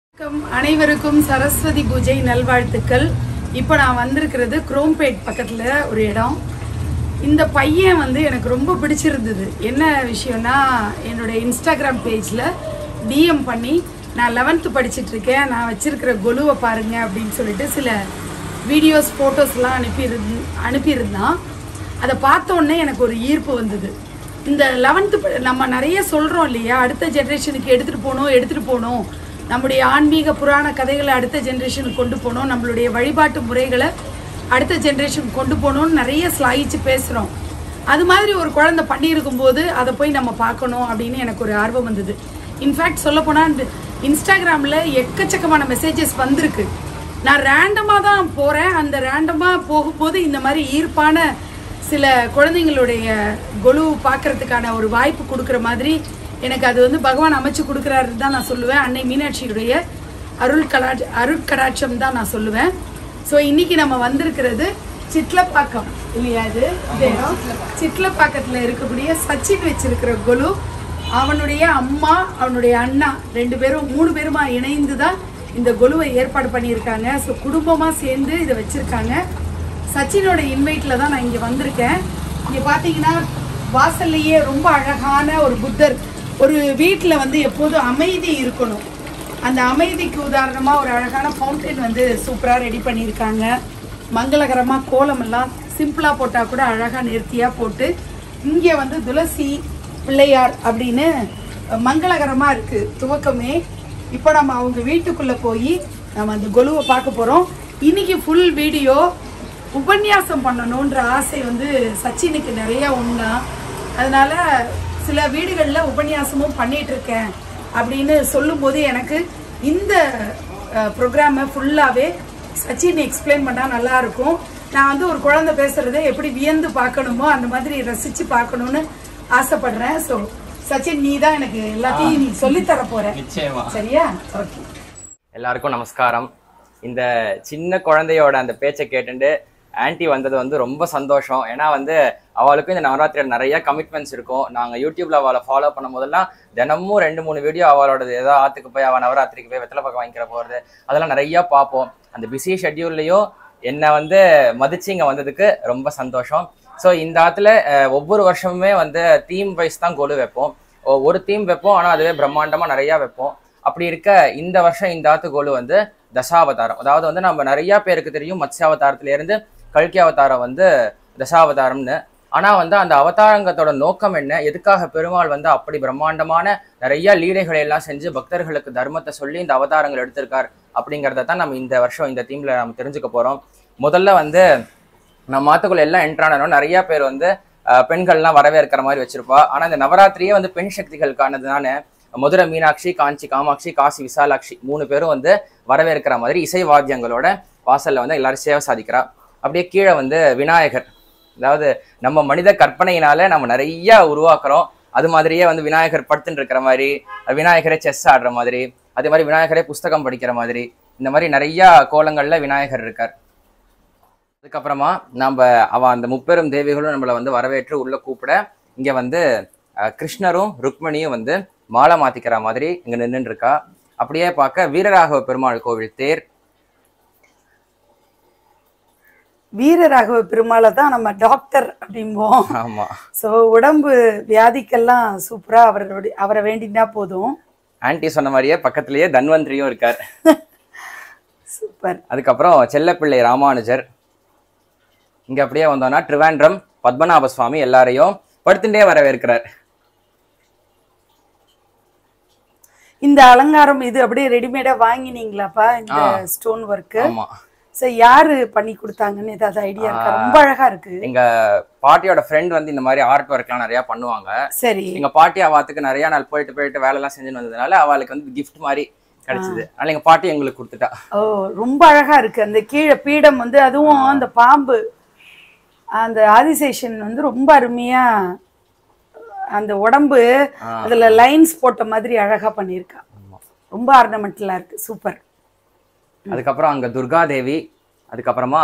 வணக்கம் அனைவருக்கும் சரஸ்வதி பூஜை நல்வாழ்த்துக்கள் இப்போ நான் வந்திருக்கிறது குரோம்பேட் பக்கத்தில் ஒரு இடம் இந்த பையன் வந்து எனக்கு ரொம்ப பிடிச்சிருந்தது என்ன விஷயம்னா என்னுடைய இன்ஸ்டாகிராம் பேஜில் டிஎம் பண்ணி நான் லெவன்த்து படிச்சிட்டு இருக்கேன் நான் வச்சிருக்கிற கொலுவை பாருங்க அப்படின்னு சொல்லிட்டு சில வீடியோஸ் ஃபோட்டோஸ்லாம் அனுப்பியிருந்து அனுப்பியிருந்தான் அதை பார்த்த உடனே எனக்கு ஒரு ஈர்ப்பு வந்தது இந்த லெவன்த்து நம்ம நிறைய சொல்கிறோம் இல்லையா அடுத்த ஜென்ரேஷனுக்கு எடுத்துகிட்டு போகணும் எடுத்துகிட்டு போகணும் நம்முடைய ஆன்மீக புராண கதைகளை அடுத்த ஜென்ரேஷனுக்கு கொண்டு போகணும் நம்மளுடைய வழிபாட்டு முறைகளை அடுத்த ஜென்ரேஷனுக்கு கொண்டு போகணும்னு நிறைய ஸ்லாகிச்சு பேசுகிறோம் அது மாதிரி ஒரு குழந்தை பண்ணியிருக்கும் போது அதை போய் நம்ம பார்க்கணும் அப்படின்னு எனக்கு ஒரு ஆர்வம் வந்தது இன்ஃபேக்ட் சொல்லப்போனால் இன்ஸ்டாகிராமில் எக்கச்சக்கமான மெசேஜஸ் வந்திருக்கு நான் ரேண்டமாக தான் போகிறேன் அந்த ரேண்டமாக போகும்போது இந்த மாதிரி ஈர்ப்பான சில குழந்தைங்களுடைய கொலு பார்க்கறதுக்கான ஒரு வாய்ப்பு கொடுக்குற மாதிரி எனக்கு அது வந்து பகவான் அமைச்சு கொடுக்குறாரு தான் நான் சொல்லுவேன் அன்னை மீனாட்சியுடைய அருள் கலா அருட்கடாட்சம் தான் நான் சொல்லுவேன் ஸோ இன்னைக்கு நம்ம வந்திருக்கிறது சிட்லப்பாக்கம் இல்லையா இது இந்த இடம் சிட்லப்பாக்கத்தில் இருக்கக்கூடிய சச்சின் வச்சிருக்கிற கொலு அவனுடைய அம்மா அவனுடைய அண்ணா ரெண்டு பேரும் மூணு பேருமா இணைந்து தான் இந்த கொலுவை ஏற்பாடு பண்ணியிருக்காங்க ஸோ குடும்பமாக சேர்ந்து இதை வச்சிருக்காங்க சச்சினோட இன்வைட்ல தான் நான் இங்கே வந்திருக்கேன் இங்கே பார்த்தீங்கன்னா வாசல்லையே ரொம்ப அழகான ஒரு புத்தர் ஒரு வீட்டில் வந்து எப்போதும் அமைதி இருக்கணும் அந்த அமைதிக்கு உதாரணமாக ஒரு அழகான ஃபவுண்டைன் வந்து சூப்பராக ரெடி பண்ணியிருக்காங்க மங்களகரமாக கோலம் எல்லாம் சிம்பிளாக போட்டால் கூட அழகாக நேர்த்தியாக போட்டு இங்கே வந்து துளசி பிள்ளையார் அப்படின்னு மங்களகரமாக இருக்குது துவக்கமே இப்போ நம்ம அவங்க வீட்டுக்குள்ளே போய் நம்ம அந்த கொலுவை பார்க்க போகிறோம் இன்னைக்கு ஃபுல் வீடியோ உபன்யாசம் பண்ணணுன்ற ஆசை வந்து சச்சினுக்கு நிறைய உண்டா அதனால சில வீடுகளில் உபன்யாசமும் பண்ணிட்டு இருக்கேன் அப்படின்னு சொல்லும்போது எனக்கு இந்த ப்ரோக்ராமை ஃபுல்லாகவே சச்சின் எக்ஸ்பிளைன் பண்ணால் நல்லா இருக்கும் நான் வந்து ஒரு குழந்தை பேசுறதை எப்படி வியந்து பார்க்கணுமோ அந்த மாதிரி ரசித்து பார்க்கணும்னு ஆசைப்படுறேன் ஸோ சச்சின் நீ தான் எனக்கு எல்லாத்தையும் நீ சொல்லித்தர போற நிச்சயமா சரியா ஓகே எல்லாருக்கும் நமஸ்காரம் இந்த சின்ன குழந்தையோட அந்த பேச்சை கேட்டுட்டு ஆன்ட்டி வந்தது வந்து ரொம்ப சந்தோஷம் ஏன்னா வந்து அவளுக்கும் இந்த நவராத்திரியில் நிறைய கமிட்மெண்ட்ஸ் இருக்கும் நாங்கள் யூடியூப்ல அவளை ஃபாலோ பண்ணும் போதெல்லாம் தினமும் ரெண்டு மூணு வீடியோ அவளோட ஏதோ ஆத்துக்கு போய் அவள் நவராத்திரிக்கு போய் வெத்தலை பக்கம் வாங்கிக்கிற போகிறது அதெல்லாம் நிறைய பார்ப்போம் அந்த பிஸி ஷெட்யூல்லையும் என்னை வந்து மதிச்சு இங்கே வந்ததுக்கு ரொம்ப சந்தோஷம் ஸோ இந்த ஆத்துல அஹ், ஒவ்வொரு வருஷமுமே வந்து தீம் வைஸ் தான் கொலு வைப்போம் ஒ- ஒரு தீம் வைப்போம் ஆனால் அதுவே பிரம்மாண்டமாக நிறையா வைப்போம் அப்படி இருக்க இந்த வருஷம் இந்த ஆத்து கோலு வந்து தசாவதாரம் அதாவது வந்து நம்ம நிறைய பேருக்கு தெரியும் மத்ஸ்யாவதாரத்துல இருந்து கல்கி அவதாரம் வந்து தசாவதாரம்னு ஆனா வந்து அந்த அவதாரங்கத்தோட நோக்கம் என்ன எதுக்காக பெருமாள் வந்து அப்படி பிரம்மாண்டமான நிறைய லீலைகளை எல்லாம் செஞ்சு பக்தர்களுக்கு தர்மத்தை சொல்லி இந்த அவதாரங்கள் எடுத்திருக்கார் அப்படிங்கிறத தான் நம்ம இந்த வருஷம் இந்த தீம்ல நம்ம தெரிஞ்சுக்க போறோம் முதல்ல வந்து நம்ம மாத்துக்குள்ள எல்லாம் என்ட்ரானோம் நிறைய பேர் வந்து அஹ், பெண்கள்லாம் வரவேற்கிற மாதிரி வச்சிருப்பா ஆனா இந்த நவராத்திரியே வந்து பெண் சக்திகளுக்கானதுனால மதுரை மீனாட்சி காஞ்சி காமாட்சி காசி விசாலாட்சி மூணு பேரும் வந்து வரவேற்கிற மாதிரி இசை வாத்தியங்களோட வாசல்ல வந்து எல்லாரும் சேவை சாதிக்கிறா அப்படியே கீழே வந்து விநாயகர் அதாவது நம்ம மனித கற்பனையினால நம்ம நிறைய உருவாக்குறோம் அது மாதிரியே வந்து விநாயகர் படுத்துட்டு இருக்கிற மாதிரி விநாயகரே செஸ் ஆடுற மாதிரி அதே மாதிரி விநாயகரே புஸ்தகம் படிக்கிற மாதிரி இந்த மாதிரி நிறைய கோலங்கள்ல விநாயகர் இருக்கார் அதுக்கப்புறமா நம்ம அவ அந்த முப்பெரும் தேவிகளும் நம்மளை வந்து வரவேற்று உள்ள கூப்பிட இங்க வந்து அஹ், கிருஷ்ணரும் ருக்மணியும் வந்து மாலை மாத்திக்கிற மாதிரி இங்க நின்றுட்டு இருக்கா அப்படியே பார்க்க வீரராகவ பெருமாள் கோவில் தேர் வீரராகவ பெருமாளை தான் நம்ம டாக்டர் அப்படிம்போம் ஆமா ஸோ உடம்பு வியாதிக்கெல்லாம் சூப்பரா அவருடைய அவரை வேண்டினா போதும் ஆன்ட்டி சொன்ன மாதிரியே பக்கத்துலயே தன்வந்திரியும் இருக்கார் சூப்பர் அதுக்கப்புறம் செல்லப்பிள்ளை ராமானுஜர் இங்க அப்படியே வந்தோம்னா ட்ரிவாண்ட்ரம் பத்மநாப சுவாமி எல்லாரையும் படுத்துட்டே வரவேற்கிறார் இந்த அலங்காரம் இது அப்படியே ரெடிமேடா வாங்கினீங்களாப்பா இந்த ஸ்டோன் ஒர்க் ஆமா ஸோ யாரு பண்ணி கொடுத்தாங்கன்னு ஏதாவது ஐடியா இருக்கா ரொம்ப அழகா இருக்கு எங்க பாட்டியோட ஃப்ரெண்ட் வந்து இந்த மாதிரி ஆர்ட் ஒர்க்லாம் நிறைய பண்ணுவாங்க சரி எங்க பாட்டி அவாத்துக்கு நிறைய நாள் போயிட்டு போயிட்டு வேலை எல்லாம் செஞ்சுன்னு வந்ததுனால அவளுக்கு வந்து gift மாதிரி கிடைச்சது அதனால எங்க பாட்டி எங்களுக்கு கொடுத்துட்டா ஓ ரொம்ப அழகா இருக்கு அந்த கீழே பீடம் வந்து அதுவும் அந்த பாம்பு அந்த ஆதிசேஷன் வந்து ரொம்ப அருமையா அந்த உடம்பு அதுல லைன்ஸ் போட்ட மாதிரி அழகா பண்ணியிருக்கா ரொம்ப ஆர்னமெண்டலா இருக்கு சூப்பர் அதுக்கப்புறம் அங்க துர்கா தேவி அதுக்கப்புறமா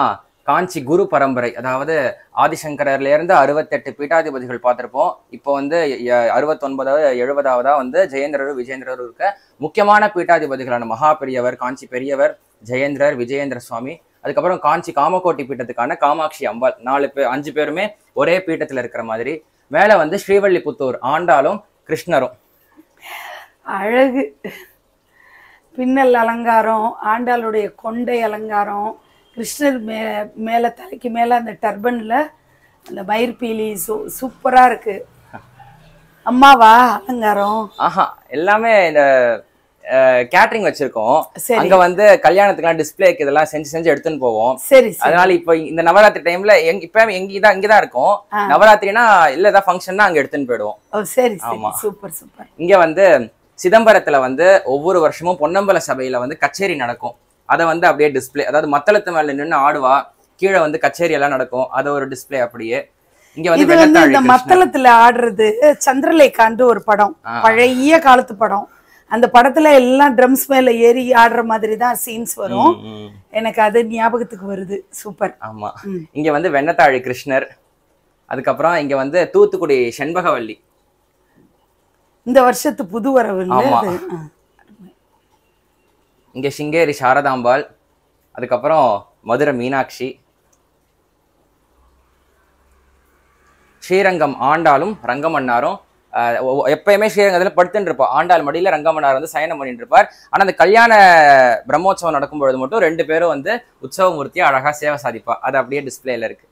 காஞ்சி குரு பரம்பரை அதாவது ஆதிசங்கரர்ல இருந்து அறுபத்தெட்டு பீட்டாதிபதிகள் பார்த்திருப்போம் இப்போ வந்து எ- அறுபத்தொன்பதாவது எழுபதாவதா வந்து ஜெயேந்திரரும் விஜயேந்திரரும் இருக்க முக்கியமான பீட்டாதிபதிகளான மகா பெரியவர் காஞ்சி பெரியவர் ஜெயேந்திரர் விஜயேந்திர சுவாமி அதுக்கப்புறம் காஞ்சி காமகோட்டி பீட்டத்துக்கான காமாட்சி அம்பாள் நாலு பேர் அஞ்சு பேருமே ஒரே பீட்டத்துல இருக்கிற மாதிரி மேல வந்து ஸ்ரீவல்லிபுத்தூர் ஆண்டாளும் கிருஷ்ணரும் அழகு பின்னல் அலங்காரம் ஆண்டாளுடைய கொண்டை அலங்காரம் கிருஷ்ணர் மே மேலே தலைக்கு மேலே அந்த டர்பனில் அந்த மயிர்பீலி சூ சூப்பராக இருக்கு அம்மாவா அலங்காரம் ஆஹா எல்லாமே இந்த கேட்டரிங் வச்சிருக்கோம் சரி அங்க வந்து கல்யாணத்துக்குலாம் டிஸ்பிளேக்கு இதெல்லாம் செஞ்சு செஞ்சு எடுத்துன்னு போவோம் சரி சரி அதனால இப்போ இந்த நவராத்திரி டைம்ல எங்க இப்ப எங்க தான் இங்கதான் இருக்கோம் ஆ. நவராத்திரினா இல்ல ஏதாவது ஃபங்க்ஷன்னா அங்க எடுத்துன்னு போயிடுவோம் ஓ சரி சரி ஆமா. சூப்பர் சூப்பர் இங்க வந்து சிதம்பரத்துல வந்து ஒவ்வொரு வருஷமும் பொன்னம்பல சபையில வந்து கச்சேரி நடக்கும் அதை வந்து அப்படியே டிஸ்ப்ளே அதாவது மத்தளத்து மேல நின்னு ஆடுவா கீழே வந்து கச்சேரி எல்லாம் நடக்கும் அது ஒரு டிஸ்ப்ளே அப்படியே இங்க வந்து இது வந்து வெள்ளத்தாழி இந்த கிருஷ்ணர். மத்தளத்துல ஆடுறது சந்திரலேகாண்டு ஒரு படம் ஆ. பழைய காலத்து படம் அந்த படத்துல எல்லாம் ட்ரம்ஸ் மேல ஏறி ஆடுற மாதிரி தான் சீன்ஸ் வரும் ம், ம். எனக்கு அது ஞாபகத்துக்கு வருது சூப்பர் ஆமா ம். இங்க வந்து வெண்ணத்தாழி கிருஷ்ணர் அதுக்கப்புறம் இங்க வந்து தூத்துக்குடி செண்பகவல்லி இந்த வருஷத்து புது வரவு இல்ல ஆமா. அது? ஆ. இங்க சிங்கேரி சாரதாம்பாள் அதுக்கப்புறம் மதுரை மீனாட்சி ஸ்ரீரங்கம் ஆண்டாளும் ரங்கமன்னாரும் ஆஹ் ஒ- ஒ- எப்பயுமே ஸ்ரீரங்கத்தில் படுத்துட்டு இருப்போம் ஆண்டாள் மடியில ரங்கமன்னார் வந்து சயனம் பண்ணிட்டு இருப்பார் ஆனா அந்த கல்யாண பிரம்மோற்சவம் நடக்கும் பொழுது மட்டும் ரெண்டு பேரும் வந்து உற்சவமூர்த்தியா அழகா சேவை சாதிப்பா அது அப்படியே டிஸ்பிளேல இருக்கு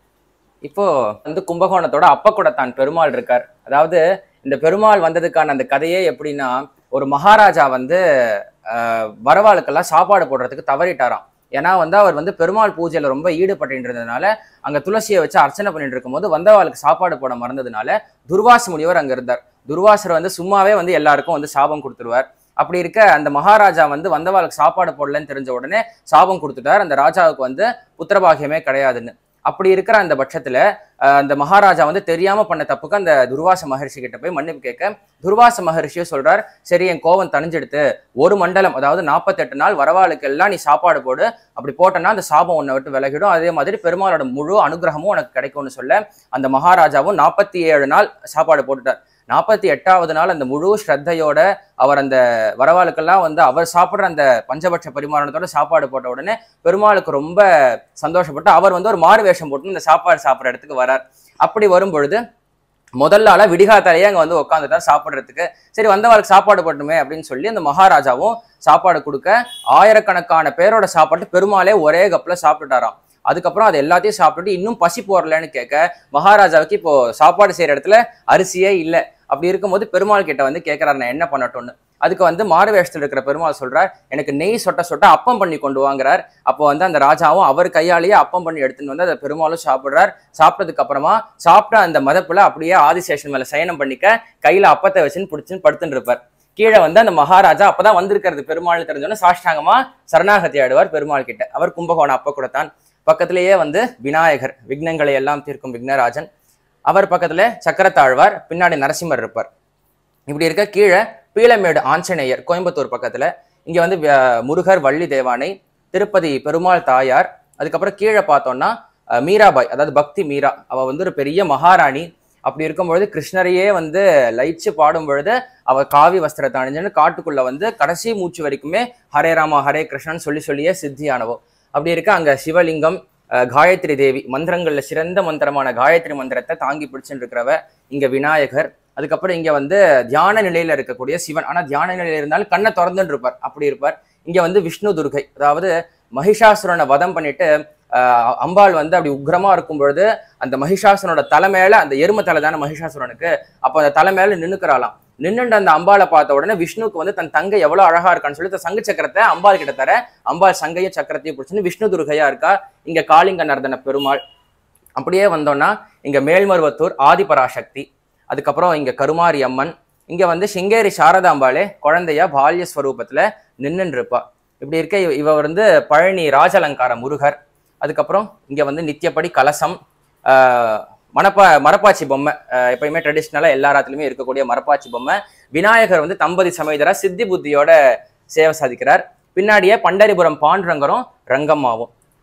இப்போ வந்து கும்பகோணத்தோட அப்பக்குடத்தான் பெருமாள் இருக்கார் அதாவது இந்த பெருமாள் வந்ததுக்கான அந்த கதையே எப்படின்னா ஒரு மகாராஜா வந்து ஆஹ், வரவாளுக்கெல்லாம் சாப்பாடு போடுறதுக்கு தவறிட்டாராம் ஏன்னா வந்து அவர் வந்து பெருமாள் பூஜையில ரொம்ப ஈடுபட்டு இருந்ததுனால அங்க துளசியை வச்சு அர்ச்சனை பண்ணிட்டு இருக்கும்போது வந்தவாளுக்கு சாப்பாடு போட மறந்ததுனால துர்வாச முனிவர் அங்க இருந்தார் துர்வாசர் வந்து சும்மாவே வந்து எல்லாருக்கும் வந்து சாபம் கொடுத்துருவார் அப்படி இருக்க அந்த மகாராஜா வந்து வந்தவாளுக்கு சாப்பாடு போடலன்னு தெரிஞ்ச உடனே சாபம் கொடுத்துட்டார் அந்த ராஜாவுக்கு வந்து புத்திரபாகியமே கிடையாதுன்னு அப்படி இருக்கிற அந்த பட்சத்துல அஹ், அந்த மகாராஜா வந்து தெரியாம பண்ண தப்புக்கு அந்த துர்வாச மகரிஷி கிட்ட போய் மன்னிப்பு கேட்க துர்வாச மகரிஷியும் சொல்றார் சரி என் கோவம் தணிஞ்செடுத்து ஒரு மண்டலம் அதாவது நாற்பத்தெட்டு நாள் வரவாளுக்கு எல்லாம் நீ சாப்பாடு போடு அப்படி போட்டனா அந்த சாபம் உன்னை விட்டு விலகிடும் அதே மாதிரி பெருமாளோட முழு அனுகிரகமும் உனக்கு கிடைக்கும்னு சொல்ல அந்த மகாராஜாவும் நாற்பத்தி ஏழு நாள் சாப்பாடு போட்டுட்டார் நாற்பத்தி எட்டாவது நாள் அந்த முழு ஸ்ரத்தையோட அவர் அந்த வரவாளுக்கெல்லாம் வந்து அவர் சாப்பிடுற அந்த பஞ்சபட்ச பரிமாணத்தோட சாப்பாடு போட்ட உடனே பெருமாளுக்கு ரொம்ப சந்தோஷப்பட்டு அவர் வந்து ஒரு மாறு வேஷம் போட்டு இந்த சாப்பாடு சாப்பிட்ற இடத்துக்கு வரார் அப்படி வரும் பொழுது முதல்ல ஆளா விடிகாத்தாலேயே அங்க வந்து உட்காந்துட்டார் சாப்பிடுறதுக்கு சரி வந்தவாளுக்கு சாப்பாடு போட்டுமே அப்படின்னு சொல்லி அந்த மகாராஜாவும் சாப்பாடு கொடுக்க ஆயிரக்கணக்கான பேரோட சாப்பாட்டு பெருமாளே ஒரே கப்ல சாப்பிட்டுட்டாராம் அதுக்கப்புறம் அது எல்லாத்தையும் சாப்பிட்டுட்டு இன்னும் பசி போறலன்னு கேட்க மகாராஜாவுக்கு இப்போ சாப்பாடு செய்யற இடத்துல அரிசியே இல்லை அப்படி இருக்கும்போது பெருமாள் கிட்ட வந்து கேட்கறாரு நான் என்ன பண்ணட்டும்னு அதுக்கு வந்து மாறு வேஷத்தில் இருக்கிற பெருமாள் சொல்றார் எனக்கு நெய் சொட்ட சொட்ட அப்பம் பண்ணி கொண்டு வாங்குறார் அப்போ வந்து அந்த ராஜாவும் அவர் கையாலேயே அப்பம் பண்ணி எடுத்துன்னு வந்து அதை பெருமாளும் சாப்பிடுறார் சாப்பிட்டதுக்கு அப்புறமா சாப்பிட்ட அந்த மதப்புல அப்படியே ஆதிசேஷன் மேல சயனம் பண்ணிக்க கையில அப்பத்தை வச்சுன்னு பிடிச்சுன்னு படுத்துன்னு இருப்பார் கீழே வந்து அந்த மகாராஜா அப்பதான் வந்திருக்கிறது பெருமாள் தெரிஞ்சோன்னா சாஷ்டாங்கமா சரணாகதி ஆடுவார் பெருமாள் கிட்ட அவர் கும்பகோணம் அப்ப கூட தான் பக்கத்திலேயே வந்து விநாயகர் விக்னங்களை எல்லாம் தீர்க்கும் விக்னராஜன் அவர் பக்கத்துல சக்கரத்தாழ்வார் பின்னாடி நரசிம்மர் இருப்பார் இப்படி இருக்க கீழே பீளமேடு ஆஞ்சநேயர் கோயம்புத்தூர் பக்கத்துல இங்க வந்து வி- முருகர் வள்ளி தேவானை திருப்பதி பெருமாள் தாயார் அதுக்கப்புறம் கீழே பார்த்தோம்னா அஹ், மீராபாய் அதாவது பக்தி மீரா அவ வந்து ஒரு பெரிய மகாராணி அப்படி இருக்கும்பொழுது கிருஷ்ணரையே வந்து லயிச்சு பாடும் பொழுது அவ காவி வஸ்திரத்தை அணிஞ்சுன்னு காட்டுக்குள்ள வந்து கடைசி மூச்சு வரைக்குமே ஹரே ராமா ஹரே கிருஷ்ணன் சொல்லி சொல்லியே சித்தியானவோ அப்படி இருக்க அங்க சிவலிங்கம் அஹ், காயத்ரி தேவி மந்திரங்கள்ல சிறந்த மந்திரமான காயத்ரி மந்திரத்தை தாங்கி பிடிச்சுட்டு இருக்கிறவ இங்க விநாயகர் அதுக்கப்புறம் இங்க வந்து தியான நிலையில இருக்கக்கூடிய சிவன் ஆனா தியான நிலையில இருந்தாலும் கண்ணை திறந்துட்டு இருப்பார் அப்படி இருப்பார் இங்க வந்து விஷ்ணு துர்கை அதாவது மகிஷாசுரனை வதம் பண்ணிட்டு ஆஹ், அம்பாள் வந்து அப்படி உக்ரமா இருக்கும் பொழுது அந்த மகிஷாசுரனோட தலை மேல அந்த எரும தலை தானே மகிஷாசுரனுக்கு அப்ப அந்த தலை மேல நின்னுக்கிறாளாம் நின்னுட்டு அந்த அம்பாளை பார்த்த உடனே விஷ்ணுக்கு வந்து தன் தங்கை எவ்வளவு அழகா இருக்கான்னு சொல்லி தன் சங்கு சக்கரத்தை அம்பாள் கிட்ட தர அம்பாள் சங்கையும் சக்கரத்தையும் பிடிச்சுன்னு விஷ்ணு துர்கையா இருக்கா இங்க காளிங்க நர்தன பெருமாள் அப்படியே வந்தோம்னா இங்க மேல்மருவத்தூர் ஆதிபராசக்தி அதுக்கப்புறம் இங்க கருமாரி அம்மன் இங்க வந்து சிங்கேரி சாரதாம்பாளே குழந்தையா பால்ய ஸ்வரூபத்துல நின்னுன்னு இருப்பா இப்படி இருக்க இவ- இவ வந்து பழனி ராஜலங்கார முருகர் அதுக்கப்புறம் இங்க வந்து நித்தியப்படி கலசம் ஆஹ் மணப்பா மரப்பாச்சி பொம்மை ஆஹ் எப்பயுமே ட்ரெடிஷ்னலா எல்லா ராத்துலயுமே இருக்கக்கூடிய மரப்பாச்சி பொம்மை விநாயகர் வந்து தம்பதி சமேதரா சித்தி புத்தியோட சேவை சாதிக்கிறார் பின்னாடியே பண்டரிபுரம் பாண்டுரங்கரும் ரங்கம்மாவும்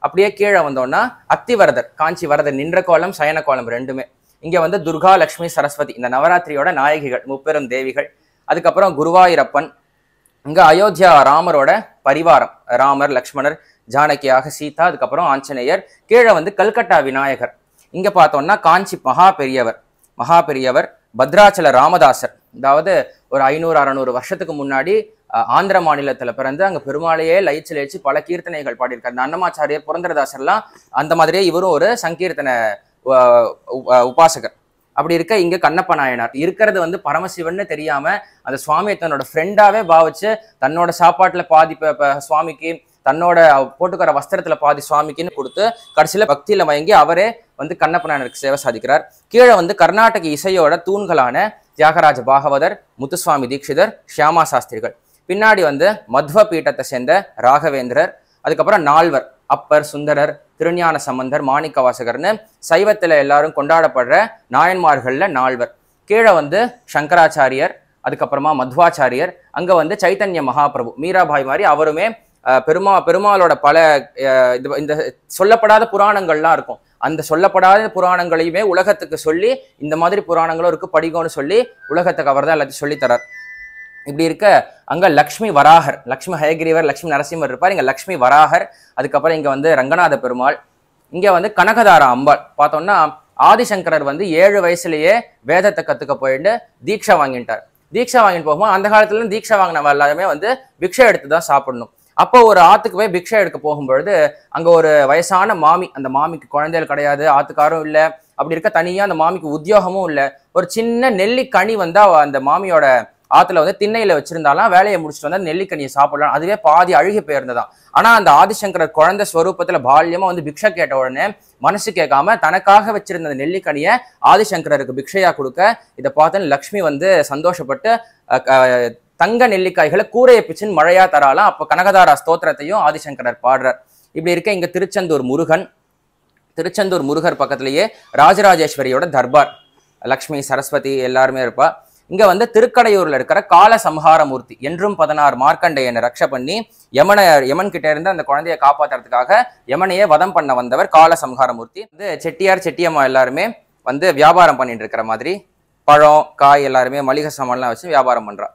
அப்படியே கீழே வந்தோம்னா அத்திவரதர் காஞ்சி வரதர் நின்ற கோலம் சயன கோலம் ரெண்டுமே இங்க வந்து துர்கா லட்சுமி சரஸ்வதி இந்த நவராத்திரியோட நாயகிகள் முப்பெரும் தேவிகள் அதுக்கப்புறம் குருவாயூரப்பன் இங்க அயோத்தியா ராமரோட பரிவாரம் ராமர் லக்ஷ்மணர் ஜானகியாக சீதா அதுக்கப்புறம் ஆஞ்சநேயர் கீழே வந்து கல்கட்டா விநாயகர் இங்க பார்த்தோம்னா காஞ்சி மகா பெரியவர் மகா பெரியவர் பத்ராச்சல ராமதாசர் அதாவது ஒரு ஐநூறு அறநூறு வருஷத்துக்கு முன்னாடி அஹ், ஆந்திர மாநிலத்துல பிறந்து அங்க பெருமாளையே லயிச்சு லயிச்சு பல கீர்த்தனைகள் பாடியிருக்காரு இந்த அன்னமாச்சாரியர் புரந்தரதாசர்லாம் அந்த மாதிரியே இவரும் ஒரு சங்கீர்த்தன அஹ், உ- உபாசகர் அப்படி இருக்க இங்க கண்ணப்ப நாயனார் இருக்கிறது வந்து பரமசிவன்னு தெரியாம அந்த சுவாமியை தன்னோட ஃப்ரெண்டாவே பாவிச்சு தன்னோட சாப்பாட்டுல பாதி ப- ப- சுவாமிக்கு தன்னோட போட்டுக்கிற வஸ்திரத்துல பாதி சுவாமிக்குன்னு கொடுத்து கடைசியில பக்தியில மயங்கி அவரே வந்து கண்ணப்ப நாயனருக்கு சேவை சாதிக்கிறார் கீழே வந்து கர்நாடக இசையோட தூண்களான தியாகராஜ பாகவதர் முத்துசுவாமி தீட்சிதர் ஷியாமா சாஸ்திரிகள் பின்னாடி வந்து மத்வ பீட்டத்தை சேர்ந்த ராகவேந்திரர் அதுக்கப்புறம் நால்வர் அப்பர் சுந்தரர் திருஞான சம்பந்தர் மாணிக்கவாசகர்னு சைவத்துல எல்லாரும் கொண்டாடப்படுற நாயன்மார்கள்ல நால்வர் கீழே வந்து சங்கராச்சாரியர் அதுக்கப்புறமா மத்வாச்சாரியர் அங்க வந்து சைத்தன்ய மகாபிரபு மீராபாய் மாதிரி அவருமே அஹ், பெருமா பெருமாளோட பல அஹ், இது- இந்த சொல்லப்படாத புராணங்கள்லாம் இருக்கும் அந்த சொல்லப்படாத புராணங்களையுமே உலகத்துக்கு சொல்லி இந்த மாதிரி புராணங்களும் இருக்கு படிகம்னு சொல்லி உலகத்துக்கு அவர் தான் எல்லாத்தையும் சொல்லித் தரார் இப்படி இருக்க அங்க லக்ஷ்மி வராகர் லக்ஷ்மி ஹயகிரீவர் லக்ஷ்மி நரசிம்மர் இருப்பார் இங்க லக்ஷ்மி வராகர் அதுக்கப்புறம் இங்க வந்து ரங்கநாத பெருமாள் இங்க வந்து கனகதாரா அம்பாள் பார்த்தோம்னா ஆதிசங்கரர் வந்து ஏழு வயசுலயே வேதத்தை கத்துக்க போயிட்டு தீட்சை வாங்கிட்டார் தீட்சை வாங்கிட்டு போகும்போது அந்த காலத்துல இருந்து தீட்சை வாங்கினவ எல்லாருமே வந்து பிக்ஷை எடுத்து தான் சாப்பிடணும் அப்போ ஒரு ஆத்துக்கு போய் பிக்ஷை எடுக்க போகும்பொழுது அங்க ஒரு வயசான மாமி அந்த மாமிக்கு குழந்தைகள் கிடையாது ஆத்துக்காரும் இல்ல அப்படி இருக்க தனியா அந்த மாமிக்கு உத்தியோகமும் இல்ல ஒரு சின்ன நெல்லிக்கனி வந்து அவ அந்த மாமியோட ஆத்துல வந்து திண்ணையில வச்சிருந்தாலாம் வேலையை முடிச்சுட்டு வந்தா நெல்லிக்கனியை சாப்பிடலாம் அதுவே பாதி அழுகி போயிருந்ததாம் ஆனா அந்த ஆதிசங்கரர் குழந்தை ஸ்வரூபத்துல பால்யமா வந்து பிக்ஷை கேட்ட உடனே மனசு கேட்காம தனக்காக வச்சிருந்த அந்த நெல்லிக்கனியை ஆதிசங்கரருக்கு பிக்ஷையா கொடுக்க இதை பார்த்து லக்ஷ்மி வந்து சந்தோஷப்பட்டு அஹ், அஹ், தங்க நெல்லிக்காய்களை கூரையை பிச்சுன்னு மழையா தராலாம் அப்ப கனகதாரா ஸ்தோத்திரத்தையும் ஆதிசங்கரர் பாடுறார் இப்படி இருக்க இங்க திருச்செந்தூர் முருகன் திருச்செந்தூர் முருகர் பக்கத்திலேயே ராஜராஜேஸ்வரியோட தர்பார் லக்ஷ்மி சரஸ்வதி எல்லாருமே இருப்பா இங்க வந்து திருக்கடையூர்ல இருக்கிற கால சம்ஹாரமூர்த்தி என்றும் பதினாறு மார்க்கண்டையனை ரக்ஷ பண்ணி யமனை யமன் கிட்ட இருந்து அந்த குழந்தையை காப்பாத்துறதுக்காக யமனையே வதம் பண்ண வந்தவர் கால சம்ஹாரமூர்த்தி வந்து செட்டியார் செட்டியம்மா எல்லாருமே வந்து வியாபாரம் பண்ணிட்டு இருக்கிற மாதிரி பழம் காய் எல்லாருமே மளிகை சாமான்லாம் வச்சு வியாபாரம் பண்றா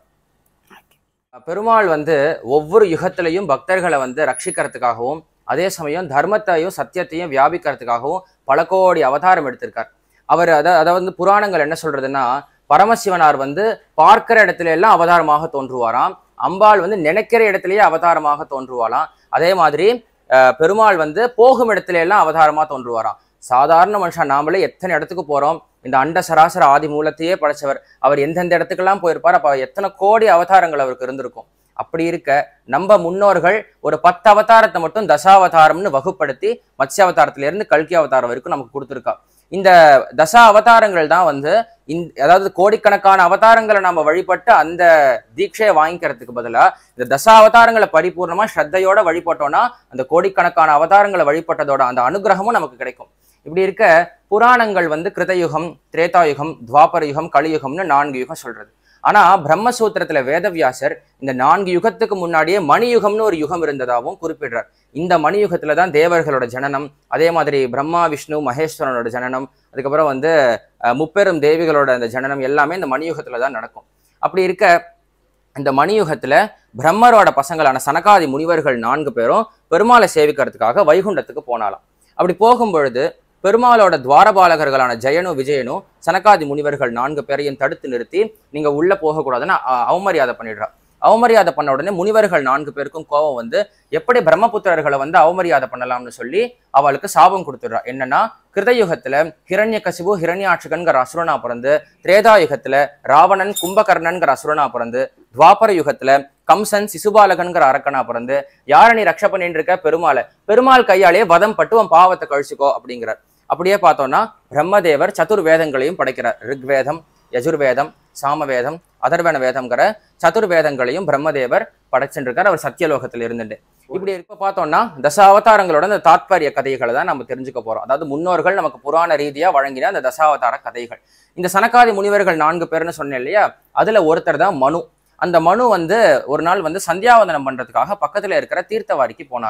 பெருமாள் வந்து ஒவ்வொரு யுகத்திலையும் பக்தர்களை வந்து ரட்சிக்கிறதுக்காகவும் அதே சமயம் தர்மத்தையும் சத்தியத்தையும் வியாபிக்கிறதுக்காகவும் பல கோடி அவதாரம் எடுத்திருக்கார் அவர் அத அதை வந்து புராணங்கள் என்ன சொல்றதுன்னா பரமசிவனார் வந்து பார்க்கிற இடத்துல எல்லாம் அவதாரமாக தோன்றுவாராம் அம்பாள் வந்து நினைக்கிற இடத்துலயே அவதாரமாக தோன்றுவாளாம் அதே மாதிரி அஹ், பெருமாள் வந்து போகும் இடத்துல எல்லாம் அவதாரமா தோன்றுவாராம் சாதாரண மனுஷன் நாமளே எத்தனை இடத்துக்கு போறோம் இந்த அண்ட சராசர ஆதி மூலத்தையே படைச்சவர் அவர் எந்தெந்த இடத்துக்கெல்லாம் போயிருப்பார் அப்ப எத்தனை கோடி அவதாரங்கள் அவருக்கு இருந்திருக்கும் அப்படி இருக்க நம்ம முன்னோர்கள் ஒரு பத்து அவதாரத்தை மட்டும் தசாவதாரம்னு வகுப்படுத்தி மத்ஸ்ய அவதாரத்துல இருந்து கல்கி அவதாரம் வரைக்கும் நமக்கு கொடுத்துருக்கா இந்த தசா அவதாரங்கள் தான் வந்து இந்த அதாவது கோடிக்கணக்கான அவதாரங்களை நம்ம வழிபட்டு அந்த தீட்சையை வாங்கிக்கிறதுக்கு பதிலா இந்த தசா அவதாரங்களை பரிபூர்ணமா ஸ்ரத்தையோட வழிபட்டோம்னா அந்த கோடிக்கணக்கான அவதாரங்களை வழிபட்டதோட அந்த அனுகிரகமும் நமக்கு கிடைக்கும் இப்படி இருக்க புராணங்கள் வந்து கிருதயுகம் திரேதாயுகம் துவாபர யுகம் கலியுகம்னு நான்கு யுகம் சொல்றது ஆனா பிரம்மசூத்திரத்துல வேதவியாசர் இந்த நான்கு யுகத்துக்கு முன்னாடியே மணியுகம்னு ஒரு யுகம் இருந்ததாகவும் குறிப்பிடுறார் இந்த மணியுகத்துல தான் தேவர்களோட ஜனனம் அதே மாதிரி பிரம்மா விஷ்ணு மகேஸ்வரனோட ஜனனம் அதுக்கப்புறம் வந்து அஹ், முப்பெரும் தேவிகளோட அந்த ஜனனம் எல்லாமே இந்த மணியுகத்துல தான் நடக்கும் அப்படி இருக்க இந்த மணியுகத்துல பிரம்மரோட பசங்களான சனகாதி முனிவர்கள் நான்கு பேரும் பெருமாளை சேவிக்கிறதுக்காக வைகுண்டத்துக்கு போனாலாம் அப்படி போகும் பொழுது பெருமாளோட துவாரபாலகர்களான ஜெயனு விஜயனு சனகாதி முனிவர்கள் நான்கு பேரையும் தடுத்து நிறுத்தி நீங்க உள்ள போகக்கூடாதுன்னு அ- அவமரியாதை பண்ணிடுறா அவமரியாதை பண்ண உடனே முனிவர்கள் நான்கு பேருக்கும் கோபம் வந்து எப்படி பிரம்மபுத்திரர்களை வந்து அவமரியாதை பண்ணலாம்னு சொல்லி அவளுக்கு சாபம் கொடுத்துடுறா என்னன்னா கிருதயுகத்துல ஹிரண்யகசிபு ஹிரண்யாட்சகன்கிற அசுரனா பிறந்து திரேதாயுகத்துல ராவணன் கும்பகர்ணன்கிற அசுரனா பிறந்து துவாபர யுகத்துல கம்சன் சிசுபாலகன்கிற அரக்கனா பிறந்து யார நீ ரக்ஷ பண்ணிட்டு இருக்க பெருமாளை பெருமாள் கையாலேயே வதம் பட்டு உன் பாவத்தை கழிச்சுக்கோ அப்படிங்கிறார் அப்படியே பார்த்தோம்னா பிரம்மதேவர் சதுர் வேதங்களையும் படைக்கிறார் ரிக்வேதம் யஜுர்வேதம் சாமவேதம் அதர்வன வேதம்ங்கிற சதுர் வேதங்களையும் பிரம்மதேவர் படைச்சுருக்கார் அவர் சத்தியலோகத்தில் இருந்துட்டு இப்படி இருக்க பார்த்தோம்னா தசாவதாரங்களோட அந்த தாத்பரிய கதைகளை தான் நம்ம தெரிஞ்சுக்க போறோம் அதாவது முன்னோர்கள் நமக்கு புராண ரீதியா வழங்கின அந்த தசாவதார கதைகள் இந்த சனகாதி முனிவர்கள் நான்கு பேர்னு சொன்னேன் இல்லையா அதுல ஒருத்தர் தான் மனு அந்த மனு வந்து ஒரு நாள் வந்து சந்தியாவந்தனம் பண்றதுக்காக பக்கத்துல இருக்கிற தீர்த்தவாரிக்கு போனாராம்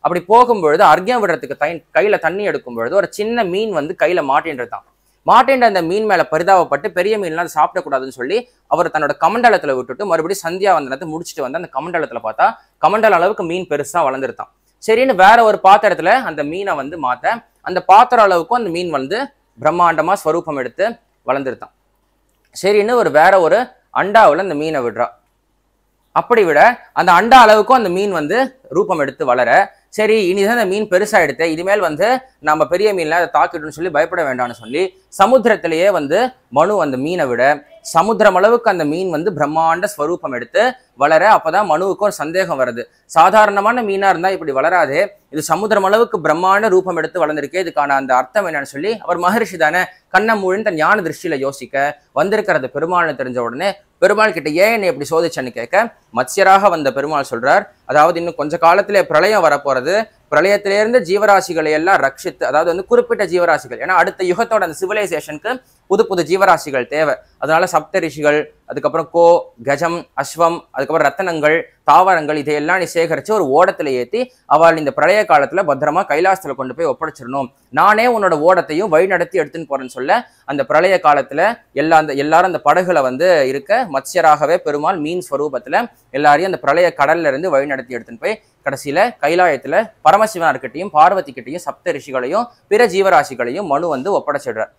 அப்படி போகும்பொழுது அர்க்கியம் விடுறதுக்கு தை கையில தண்ணி எடுக்கும் பொழுது ஒரு சின்ன மீன் வந்து கையில மாட்டின்றதான் மாட்டின்ற அந்த மீன் மேல பரிதாபப்பட்டு பெரிய மீன்லாம் அதை சாப்பிடக்கூடாதுன்னு சொல்லி அவர் தன்னோட கமண்டலத்துல விட்டுட்டு மறுபடியும் சந்தியா வந்தனத்தை முடிச்சுட்டு வந்து அந்த கமண்டலத்துல பார்த்தா கமண்டல அளவுக்கு மீன் பெருசா வளர்ந்துருத்தான் சரின்னு வேற ஒரு பாத்திரத்துல அந்த மீனை வந்து மாத்த அந்த பாத்திரம் அளவுக்கும் அந்த மீன் வந்து பிரம்மாண்டமா ஸ்வரூபம் எடுத்து வளர்ந்துருத்தான் சரின்னு ஒரு வேற ஒரு அண்டாவுல அந்த மீனை விடுறா அப்படி விட அந்த அண்டா அளவுக்கும் அந்த மீன் வந்து ரூபம் எடுத்து வளர சரி இனிதான் அந்த மீன் பெருசாயிடுத்து இனிமேல் வந்து நம்ம பெரிய மீன்ல அதை தாக்கிடும்னு சொல்லி பயப்பட வேண்டாம்னு சொல்லி சமுத்திரத்திலேயே வந்து மனு அந்த மீனை விட சமுத்திரம் அளவுக்கு அந்த மீன் வந்து பிரம்மாண்ட ஸ்வரூபம் எடுத்து வளர அப்பதான் மனுவுக்கு ஒரு சந்தேகம் வருது சாதாரணமான மீனா இருந்தா இப்படி வளராதே இது சமுத்திரம் அளவுக்கு பிரம்மாண்ட ரூபம் எடுத்து வளர்ந்திருக்கே இதுக்கான அந்த அர்த்தம் என்னன்னு சொல்லி அவர் மகரிஷி தானே கண்ணை மூழ்கி தன் ஞான திருஷ்டியில யோசிக்க வந்திருக்கிறது பெருமாள்னு தெரிஞ்ச உடனே பெருமாள் கிட்ட ஏன் என்னை இப்படி சோதிச்சேன்னு கேட்க மத்ஸ்யராக வந்த பெருமாள் சொல்றார் அதாவது இன்னும் கொஞ்ச காலத்திலே பிரளயம் வரப்போறது பிரளயத்திலிருந்து ஜீவராசிகளை எல்லாம் ரட்சித்து அதாவது வந்து குறிப்பிட்ட ஜீவராசிகள் ஏன்னா அடுத்த யுகத்தோட அந்த சிவிலைசேஷனுக்கு புது புது ஜீவராசிகள் தேவை அதனால சப்த ரிஷிகள் அதுக்கப்புறம் கோ கஜம் அஸ்வம் அதுக்கப்புறம் ரத்தனங்கள் தாவரங்கள் இதையெல்லாம் நீ சேகரிச்சு ஒரு ஓடத்துல ஏத்தி அவள் இந்த பிரளய காலத்துல பத்திரமா கைலாசத்துல கொண்டு போய் ஒப்படைச்சிடணும் நானே உன்னோட ஓடத்தையும் வழி நடத்தி எடுத்துன்னு போறேன்னு சொல்ல அந்த பிரளய காலத்துல எல்லா அந்த எல்லாரும் அந்த படகுல வந்து இருக்க மத்ஸ்யராகவே பெருமாள் மீன் ஸ்வரூபத்துல எல்லாரையும் அந்த பிரளய கடல்ல இருந்து வழி நடத்தி எடுத்துன்னு போய் கடைசியில கைலாயத்துல பரமசிவனார்கிட்டையும் பார்வதி கிட்டையும் சப்த ரிஷிகளையும் பிற ஜீவராசிகளையும் மனு வந்து ஒப்படைச்சிடுறார்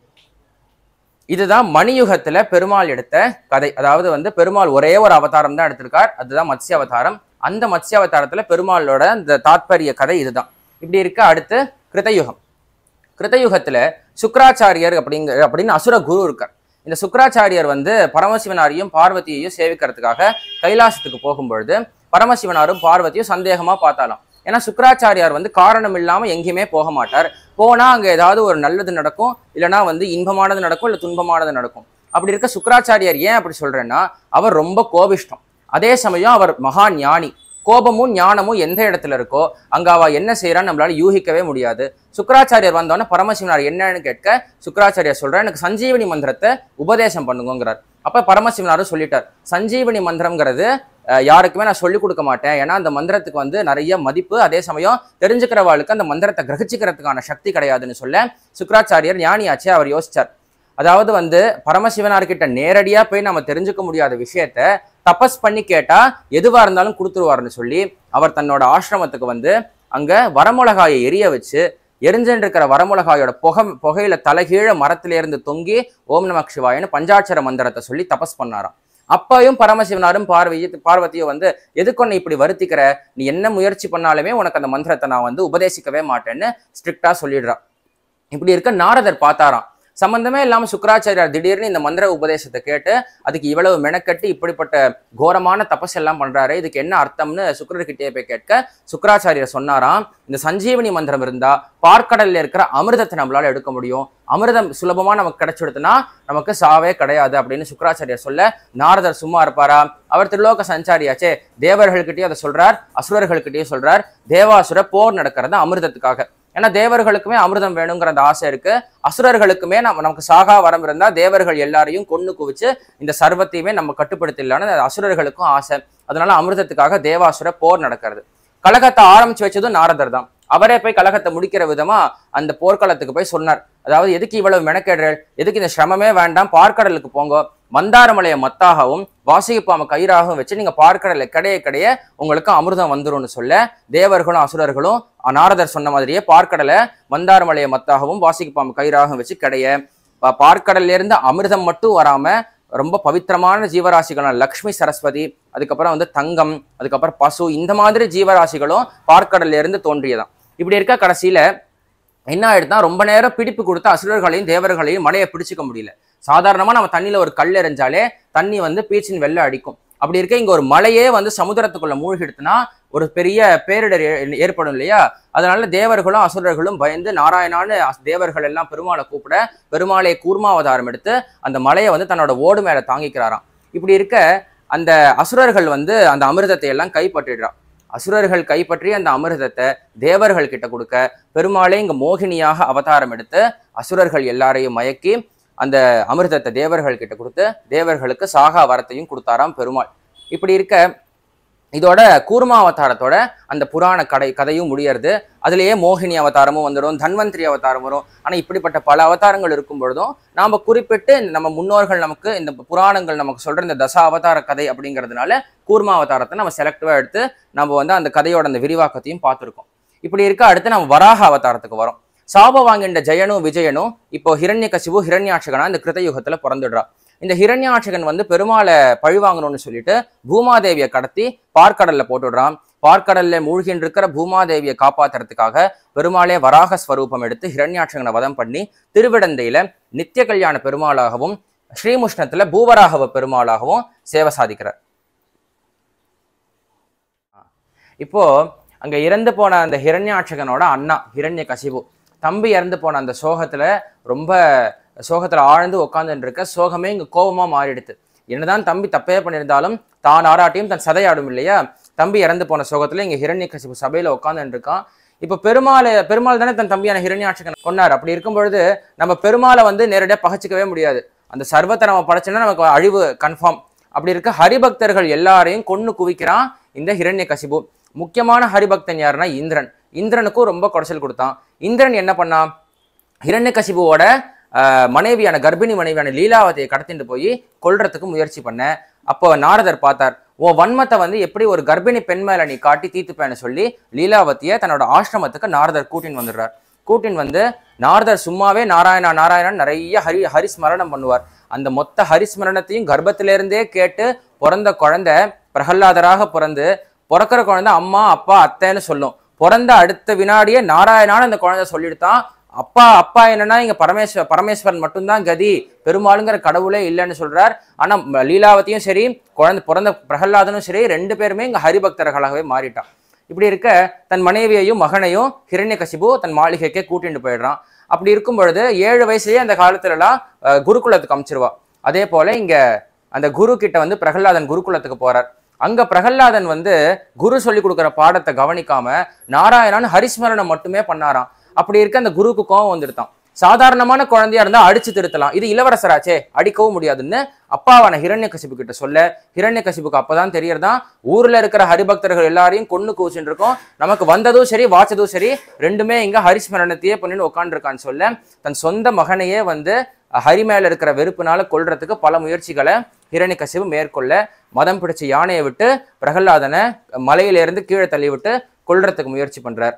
இதுதான் மணியுகத்துல பெருமாள் எடுத்த கதை அதாவது வந்து பெருமாள் ஒரே ஒரு அவதாரம் தான் எடுத்திருக்கார் அதுதான் மத்ஸ்ய அவதாரம் அந்த மத்ஸ்ய அவதாரத்துல பெருமாளோட இந்த தாத்பரிய கதை இதுதான் இப்படி இருக்க அடுத்து கிருதயுகம் கிருதயுகத்துல சுக்கராச்சாரியர் அப்படிங்கிற அப்படின்னு அசுர குரு இருக்கார் இந்த சுக்கராச்சாரியர் வந்து பரமசிவனாரையும் பார்வதியையும் சேவிக்கிறதுக்காக கைலாசத்துக்கு போகும்பொழுது பரமசிவனாரும் பார்வதியும் சந்தேகமா பார்த்தாலாம் ஏன்னா சுக்கராச்சாரியார் வந்து காரணம் இல்லாம எங்கேயுமே போக மாட்டார் போனா அங்க ஏதாவது ஒரு நல்லது நடக்கும் இல்லைன்னா வந்து இன்பமானது நடக்கும் இல்ல துன்பமானது நடக்கும் அப்படி இருக்க சுக்கராச்சாரியார் ஏன் அப்படி சொல்றேன்னா அவர் ரொம்ப கோபிஷ்டம் அதே சமயம் அவர் மகா ஞானி கோபமும் ஞானமும் எந்த இடத்துல இருக்கோ அங்க அவ என்ன செய்யறான்னு நம்மளால யூகிக்கவே முடியாது சுக்கராச்சாரியர் வந்தோடனே பரமசிவனார் என்னன்னு கேட்க சுக்கராச்சாரியார் சொல்றார் எனக்கு சஞ்சீவனி மந்திரத்தை உபதேசம் பண்ணுங்கிறார் அப்ப பரமசிவனாரும் சொல்லிட்டார் சஞ்சீவனி மந்திரம்ங்கிறது அஹ், யாருக்குமே நான் சொல்லிக் கொடுக்க மாட்டேன் ஏன்னா அந்த மந்திரத்துக்கு வந்து நிறைய மதிப்பு அதே சமயம் தெரிஞ்சுக்கிறவாளுக்கு அந்த மந்திரத்தை கிரகிச்சுக்கிறதுக்கான சக்தி கிடையாதுன்னு சொல்ல சுக்கராச்சாரியர் ஞானியாச்சே அவர் யோசிச்சார் அதாவது வந்து பரமசிவனார்கிட்ட நேரடியா போய் நம்ம தெரிஞ்சுக்க முடியாத விஷயத்த தபஸ் பண்ணி கேட்டா எதுவா இருந்தாலும் கொடுத்துருவாருன்னு சொல்லி அவர் தன்னோட ஆசிரமத்துக்கு வந்து அங்க வரமிளகாயை எரிய வச்சு எரிஞ்சுட்டு இருக்கிற வரமிளகாயோட புகை புகையில தலைகீழ மரத்திலிருந்து தொங்கி ஓம் நமக் சிவாயன்னு பஞ்சாட்சர மந்திரத்தை சொல்லி தபஸ் பண்ணாராம் அப்பையும் பரமசிவனாரும் பார்வையை பார்வதியும் வந்து எதுக்கு உன்னை இப்படி வருத்திக்கிற நீ என்ன முயற்சி பண்ணாலுமே உனக்கு அந்த மந்திரத்தை நான் வந்து உபதேசிக்கவே மாட்டேன்னு ஸ்ட்ரிக்டா சொல்லிடுறா இப்படி இருக்க நாரதர் பார்த்தாராம் சம்பந்தமே இல்லாம சுக்கராச்சாரியார் திடீர்னு இந்த மந்திர உபதேசத்தை கேட்டு அதுக்கு இவ்வளவு மெனக்கட்டு இப்படிப்பட்ட கோரமான தபஸ் எல்லாம் பண்றாரு இதுக்கு என்ன அர்த்தம்னு சுக்கரர்கிட்டயே போய் கேட்க சுக்கராச்சாரியர் சொன்னாராம் இந்த சஞ்சீவனி மந்திரம் இருந்தா பார்க்கடல்ல இருக்கிற அமிர்தத்தை நம்மளால எடுக்க முடியும் அமிர்தம் சுலபமா நமக்கு கிடைச்சிடுதுன்னா நமக்கு சாவே கிடையாது அப்படின்னு சுக்கராச்சாரியர் சொல்ல நாரதர் சும்மா இருப்பாரா அவர் திருலோக சஞ்சாரியாச்சே தேவர்கள்கிட்டயும் அதை சொல்றார் அசுரர்கள்கிட்டயும் சொல்றார் தேவாசுர போர் நடக்கிறது அமிர்தத்துக்காக ஏன்னா தேவர்களுக்குமே அமிர்தம் வேணுங்கிற அந்த ஆசை இருக்கு அசுரர்களுக்குமே நம்ம நமக்கு சாகா வரம் இருந்தா தேவர்கள் எல்லாரையும் கொண்டு குவிச்சு இந்த சர்வத்தையுமே நம்ம கட்டுப்படுத்திடலான்னு அந்த அசுரர்களுக்கும் ஆசை அதனால அமிர்தத்துக்காக தேவாசுர போர் நடக்கிறது கழகத்தை ஆரம்பிச்சு வச்சதும் நாரதர் தான் அவரே போய் கழகத்தை முடிக்கிற விதமா அந்த போர்க்களத்துக்கு போய் சொன்னார் அதாவது எதுக்கு இவ்வளவு மெனக்கேடுறேன் எதுக்கு இந்த சிரமமே வேண்டாம் பார்க்கடலுக்கு போங்க மந்தாரமலையை மத்தாகவும் வாசிகப்பாம கயிறாகவும் வச்சு நீங்க பார்க்கடலை கடைய கடைய உங்களுக்கு அமிர்தம் வந்துரும்னு சொல்ல தேவர்களும் அசுரர்களும் நாரதர் சொன்ன மாதிரியே பார்க்கடலை மந்தாரமலையை மத்தாகவும் வாசிகப்பாம கயிறாகவும் வச்சு கடைய ப- பார்க்கடல்ல இருந்து அமிர்தம் மட்டும் வராம ரொம்ப பவித்திரமான ஜீவராசிகளான லக்ஷ்மி சரஸ்வதி அதுக்கப்புறம் வந்து தங்கம் அதுக்கப்புறம் பசு இந்த மாதிரி ஜீவராசிகளும் பார்க்கடல்ல இருந்து தோன்றியதாம் இப்படி இருக்க கடைசியில என்ன ஆயிடுதுன்னா ரொம்ப நேரம் பிடிப்பு கொடுத்து அசுரர்களையும் தேவர்களையும் மலையை பிடிச்சிக்க முடியல சாதாரணமா நம்ம தண்ணியில ஒரு கல் எறிஞ்சாலே தண்ணி வந்து பீச்சின் வெள்ளம் அடிக்கும் அப்படி இருக்க இங்க ஒரு மலையே வந்து சமுத்திரத்துக்குள்ள மூழ்கிடுத்துனா ஒரு பெரிய பேரிடர் ஏ- ஏற்படும் இல்லையா அதனால தேவர்களும் அசுரர்களும் பயந்து நாராயணான்னு அஸ்- தேவர்கள் எல்லாம் பெருமாளை கூப்பிட பெருமாளை கூர்மாவதாரம் எடுத்து அந்த மலையை வந்து தன்னோட ஓடு மேல தாங்கிக்கிறாராம் இப்படி இருக்க அந்த அசுரர்கள் வந்து அந்த அமிர்தத்தை எல்லாம் கைப்பற்றிடுறா அசுரர்கள் கைப்பற்றி அந்த அமிர்தத்தை தேவர்கள் கிட்ட கொடுக்க பெருமாளே இங்க மோகினியாக அவதாரம் எடுத்து அசுரர்கள் எல்லாரையும் மயக்கி அந்த அமிர்தத்தை தேவர்கள் கிட்ட கொடுத்து தேவர்களுக்கு சாகா வரத்தையும் கொடுத்தாராம் பெருமாள் இப்படி இருக்க இதோட கூர்மா அவதாரத்தோட அந்த புராண கதை கதையும் முடியறது அதுலயே மோகினி அவதாரமும் வந்துடும் தன்வந்திரி அவதாரம் வரும் ஆனா இப்படிப்பட்ட பல அவதாரங்கள் இருக்கும் பொழுதும் நாம குறிப்பிட்டு நம்ம முன்னோர்கள் நமக்கு இந்த புராணங்கள் நமக்கு சொல்ற இந்த தசா அவதார கதை அப்படிங்கிறதுனால கூர்மா அவதாரத்தை நம்ம செலக்டிவா எடுத்து நம்ம வந்து அந்த கதையோட அந்த விரிவாக்கத்தையும் பார்த்துருக்கோம் இப்படி இருக்க அடுத்து நம்ம வராக அவதாரத்துக்கு வரோம் சாப வாங்கின்ற ஜெயனும் விஜயனும் இப்போ ஹிரண்யகசிபு ஹிரண்யாட்சகனா இந்த கிருதயுகத்துல பிறந்துடுறா இந்த ஹிரண்யாட்சகன் வந்து பெருமாளை பழிவாங்கணும்னு சொல்லிட்டு பூமாதேவியை கடத்தி பார்க்கடல்ல போட்டுடுறான் பார்க்கடல்ல மூழ்கின்னு இருக்கிற பூமாதேவியை காப்பாத்துறதுக்காக பெருமாளே வராக ஸ்வரூபம் எடுத்து ஹிரண்யாட்சகனை வதம் பண்ணி திருவிடந்தையில நித்திய கல்யாண பெருமாளாகவும் ஸ்ரீமுஷ்ணத்துல பூவராகவ பெருமாளாகவும் சேவை சாதிக்கிறார் இப்போ அங்க இறந்து போன அந்த ஹிரண்யாட்சகனோட அண்ணா ஹிரண்ய கசிபு தம்பி இறந்து போன அந்த சோகத்துல ரொம்ப சோகத்துல ஆழ்ந்து உட்காந்துட்டு இருக்க சோகமே இங்க கோபமா மாறிடுது என்னதான் தம்பி தப்பே பண்ணியிருந்தாலும் தான் ஆராட்டியும் தன் சதையாடும் இல்லையா தம்பி இறந்து போன சோகத்துல இங்க ஹிரண்ய கசிபு சபையில உட்காந்துட்டு இருக்கான் இப்போ பெருமாள் பெருமாள் தானே தன் தம்பியான ஹிரண்யாட்சகன் கொன்னார் அப்படி இருக்கும் பொழுது நம்ம பெருமாளை வந்து நேரடியாக பகச்சிக்கவே முடியாது அந்த சர்வத்தை நம்ம படைச்சோன்னா நமக்கு அழிவு கன்ஃபார்ம் அப்படி இருக்க ஹரிபக்தர்கள் எல்லாரையும் கொன்னு குவிக்கிறான் இந்த ஹிரண்ய கசிபு முக்கியமான ஹரிபக்தன் யாருன்னா இந்திரன் இந்திரனுக்கும் ரொம்ப குடைச்சல் கொடுத்தான் இந்திரன் என்ன பண்ணான் ஹிரண்யகசிபுவோட ஆஹ், மனைவியான கர்ப்பிணி மனைவியான லீலாவதியை கடத்திட்டு போய் கொல்றதுக்கு முயற்சி பண்ண அப்போ நாரதர் பார்த்தார் உன் வன்மத்தை வந்து எப்படி ஒரு கர்ப்பிணி பெண் மேல நீ காட்டி தீர்த்துப்பேன்னு சொல்லி லீலாவதியை தன்னோட ஆசிரமத்துக்கு நாரதர் கூட்டின்னு வந்துடுறார் கூட்டின்னு வந்து நாரதர் சும்மாவே நாராயணா நாராயணன் நிறைய ஹரி ஹரிஸ்மரணம் பண்ணுவார் அந்த மொத்த ஹரிஸ்மரணத்தையும் கர்ப்பத்திலிருந்தே கேட்டு பிறந்த குழந்தை பிரகல்லாதராக பிறந்து பிறக்கிற குழந்தை அம்மா அப்பா அத்தைன்னு சொல்லும் பிறந்த அடுத்த வினாடியே நாராயணான்னு அந்த குழந்தை சொல்லிடுதான் அப்பா அப்பா என்னன்னா இங்க பரமேஸ்வர பரமேஸ்வரன் மட்டும்தான் கதி பெருமாளுங்கிற கடவுளே இல்லைன்னு சொல்றார் ஆனா ம- லீலாவதியும் சரி குழந்தை பிறந்த பிரகல்லாதனும் சரி ரெண்டு பேருமே இங்க ஹரிபக்தர்களாகவே மாறிட்டான் இப்படி இருக்க தன் மனைவியையும் மகனையும் ஹிரண்யகசிபு தன் மாளிகைக்கே கூட்டிட்டு போயிடுறான் அப்படி இருக்கும் பொழுது ஏழு வயசுலயே அந்த காலத்துல எல்லாம் அஹ், குருகுலத்துக்கு அமைச்சிருவா அதே போல இங்க அந்த குரு கிட்ட வந்து பிரகல்லாதன் குருகுலத்துக்கு போறார் அங்க பிரகல்லாதன் வந்து குரு சொல்லி கொடுக்குற பாடத்தை கவனிக்காம நாராயணன் ஹரிஸ்மரணம் மட்டுமே பண்ணாராம் அப்படி இருக்க அந்த குருக்கு கோவம் வந்துடுதான் சாதாரணமான குழந்தையா இருந்தா அடிச்சு திருத்தலாம் இது இளவரசராச்சே அடிக்கவும் முடியாதுன்னு அப்பாவான ஹிரண்யகசிபு கிட்ட சொல்ல ஹிரண்யகசிபுக்கு அப்பதான் தெரியறதான் ஊர்ல இருக்கிற ஹரிபக்தர்கள் எல்லாரையும் கொன்னு கூச்சுட்டு இருக்கோம் நமக்கு வந்ததும் சரி வாச்சதும் சரி ரெண்டுமே இங்க ஹரிஸ்மரணத்தையே பண்ணிட்டு உட்காந்துருக்கான்னு சொல்ல தன் சொந்த மகனையே வந்து ஹரி மேல இருக்கிற வெறுப்புனால கொல்றதுக்கு பல முயற்சிகளை ஹிரண்யகசிபு மேற்கொள்ள மதம் பிடிச்ச யானையை விட்டு பிரகல்லாதனை மலையிலிருந்து கீழே தள்ளி விட்டு கொல்றதுக்கு முயற்சி பண்றார்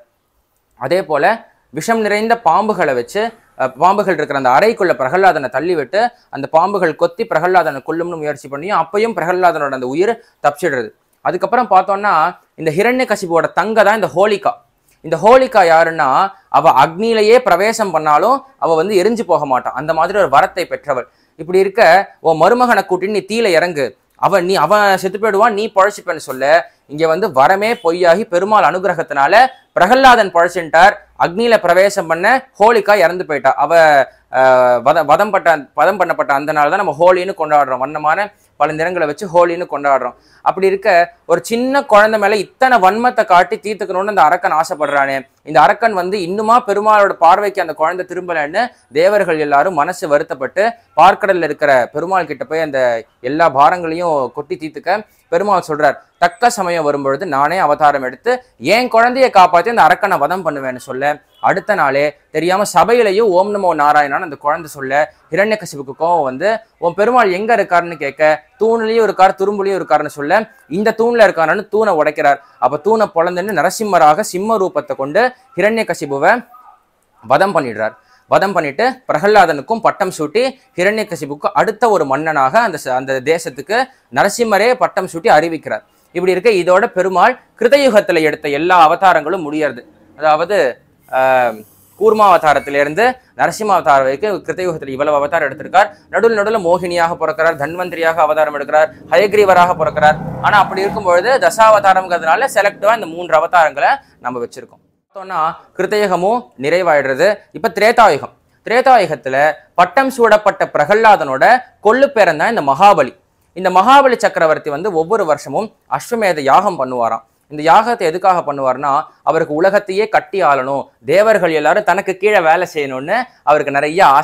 அதே போல விஷம் நிறைந்த பாம்புகளை வச்சு அஹ், பாம்புகள் இருக்கிற அந்த அறைக்குள்ள பிரகல்லாதனை தள்ளி விட்டு அந்த பாம்புகள் கொத்தி பிரகல்லாதனை கொல்லும்னு முயற்சி பண்ணியும் அப்பயும் பிரகல்லாதனோட அந்த உயிர் தப்பிச்சிடுறது அதுக்கப்புறம் பார்த்தோம்னா இந்த ஹிரண்ய கசிபோட தங்க தான் இந்த ஹோலிகா இந்த ஹோலிகா யாருன்னா அவ அக்னியிலேயே பிரவேசம் பண்ணாலும் அவ வந்து எரிஞ்சு போக மாட்டான் அந்த மாதிரி ஒரு வரத்தை பெற்றவள் இப்படி இருக்க உன் மருமகனை கூட்டின்னு நீ தீல இறங்கு அவன் நீ அவன் செத்து போயிடுவான் நீ பழச்சிப்பேன்னு சொல்ல இங்க வந்து வரமே பொய்யாகி பெருமாள் அனுகிரகத்தினால பிரகல்லாதன் பழச்சின்ட்டார் அக்னியில பிரவேசம் பண்ண ஹோலிகா இறந்து போயிட்டா அவ ஆஹ், வத வதம் பட்ட வதம் பண்ணப்பட்ட அந்த நாள் தான் நம்ம ஹோலின்னு கொண்டாடுறோம் வண்ணமான பல நிறங்களை வச்சு ஹோலின்னு கொண்டாடுறோம் அப்படி இருக்க ஒரு சின்ன குழந்தை மேல இத்தனை வன்மத்தை காட்டி தீர்த்துக்கணும்னு அந்த அரக்கன் ஆசைப்படுறானே இந்த அரக்கன் வந்து இன்னுமா பெருமாளோட பார்வைக்கு அந்த குழந்தை திரும்பலன்னு தேவர்கள் எல்லாரும் மனசு வருத்தப்பட்டு பார்க்கடல்ல இருக்கிற பெருமாள் கிட்ட போய் அந்த எல்லா பாரங்களையும் கொட்டி தீர்த்துக்க பெருமாள் சொல்றார் தக்க சமயம் வரும்பொழுது நானே அவதாரம் எடுத்து என் குழந்தையை காப்பாத்தி அந்த அரக்கனை வதம் பண்ணுவேன்னு சொல்ல அடுத்த நாளே தெரியாம சபையிலையும் ஓம் நமோ நாராயணான்னு அந்த குழந்தை சொல்ல ஹிரண்யகசிபுக்கு கோவம் வந்து உன் பெருமாள் எங்க இருக்காருன்னு கேட்க தூண்லயும் இருக்கார் துரும்புலயும் இருக்காருன்னு சொல்ல இந்த தூண்ல இருக்காருன்னு தூணை உடைக்கிறார் அப்ப தூணை பொழந்துன்னு நரசிம்மராக சிம்ம ரூபத்தை கொண்டு ஹிரண்யகசிபுவை வதம் பண்ணிடுறார் வதம் பண்ணிட்டு பிரகல்லாதனுக்கும் பட்டம் சூட்டி ஹிரண்யகசிபுக்கு அடுத்த ஒரு மன்னனாக அந்த ச- அந்த தேசத்துக்கு நரசிம்மரே பட்டம் சூட்டி அறிவிக்கிறார் இப்படி இருக்க இதோட பெருமாள் கிருதயுகத்துல எடுத்த எல்லா அவதாரங்களும் முடியறது அதாவது ஆஹ், கூர்மாவதாரத்திலிருந்து நரசிம்ம அவதாரம் வரைக்கும் கிருத்தயுகத்தில் இவ்வளவு அவதாரம் எடுத்திருக்கார் நடுவில் நடுவில் மோகினியாக பிறக்கிறார் தன்வந்திரியாக அவதாரம் எடுக்கிறார் ஹயக்ரீவராக பிறக்கிறார் ஆனா அப்படி இருக்கும்பொழுது தசாவதாரம்ங்கிறதுனால செலக்டிவா இந்த மூன்று அவதாரங்களை நம்ம வச்சிருக்கோம் பார்த்தோம்னா கிருத்தயுகமும் நிறைவாயிடுறது இப்ப திரேதாயுகம் திரேதாயுகத்துல பட்டம் சூடப்பட்ட பிரகல்லாதனோட கொள்ளு பேரன் தான் இந்த மகாபலி இந்த மகாபலி சக்கரவர்த்தி வந்து ஒவ்வொரு வருஷமும் அஸ்வமேத யாகம் பண்ணுவாராம் இந்த யாகத்தை எதுக்காக பண்ணுவார்னா அவருக்கு உலகத்தையே கட்டி ஆளணும் தேவர்கள் எல்லாரும் தனக்கு கீழே வேலை செய்யணும்னு அவருக்கு நிறைய ஆசை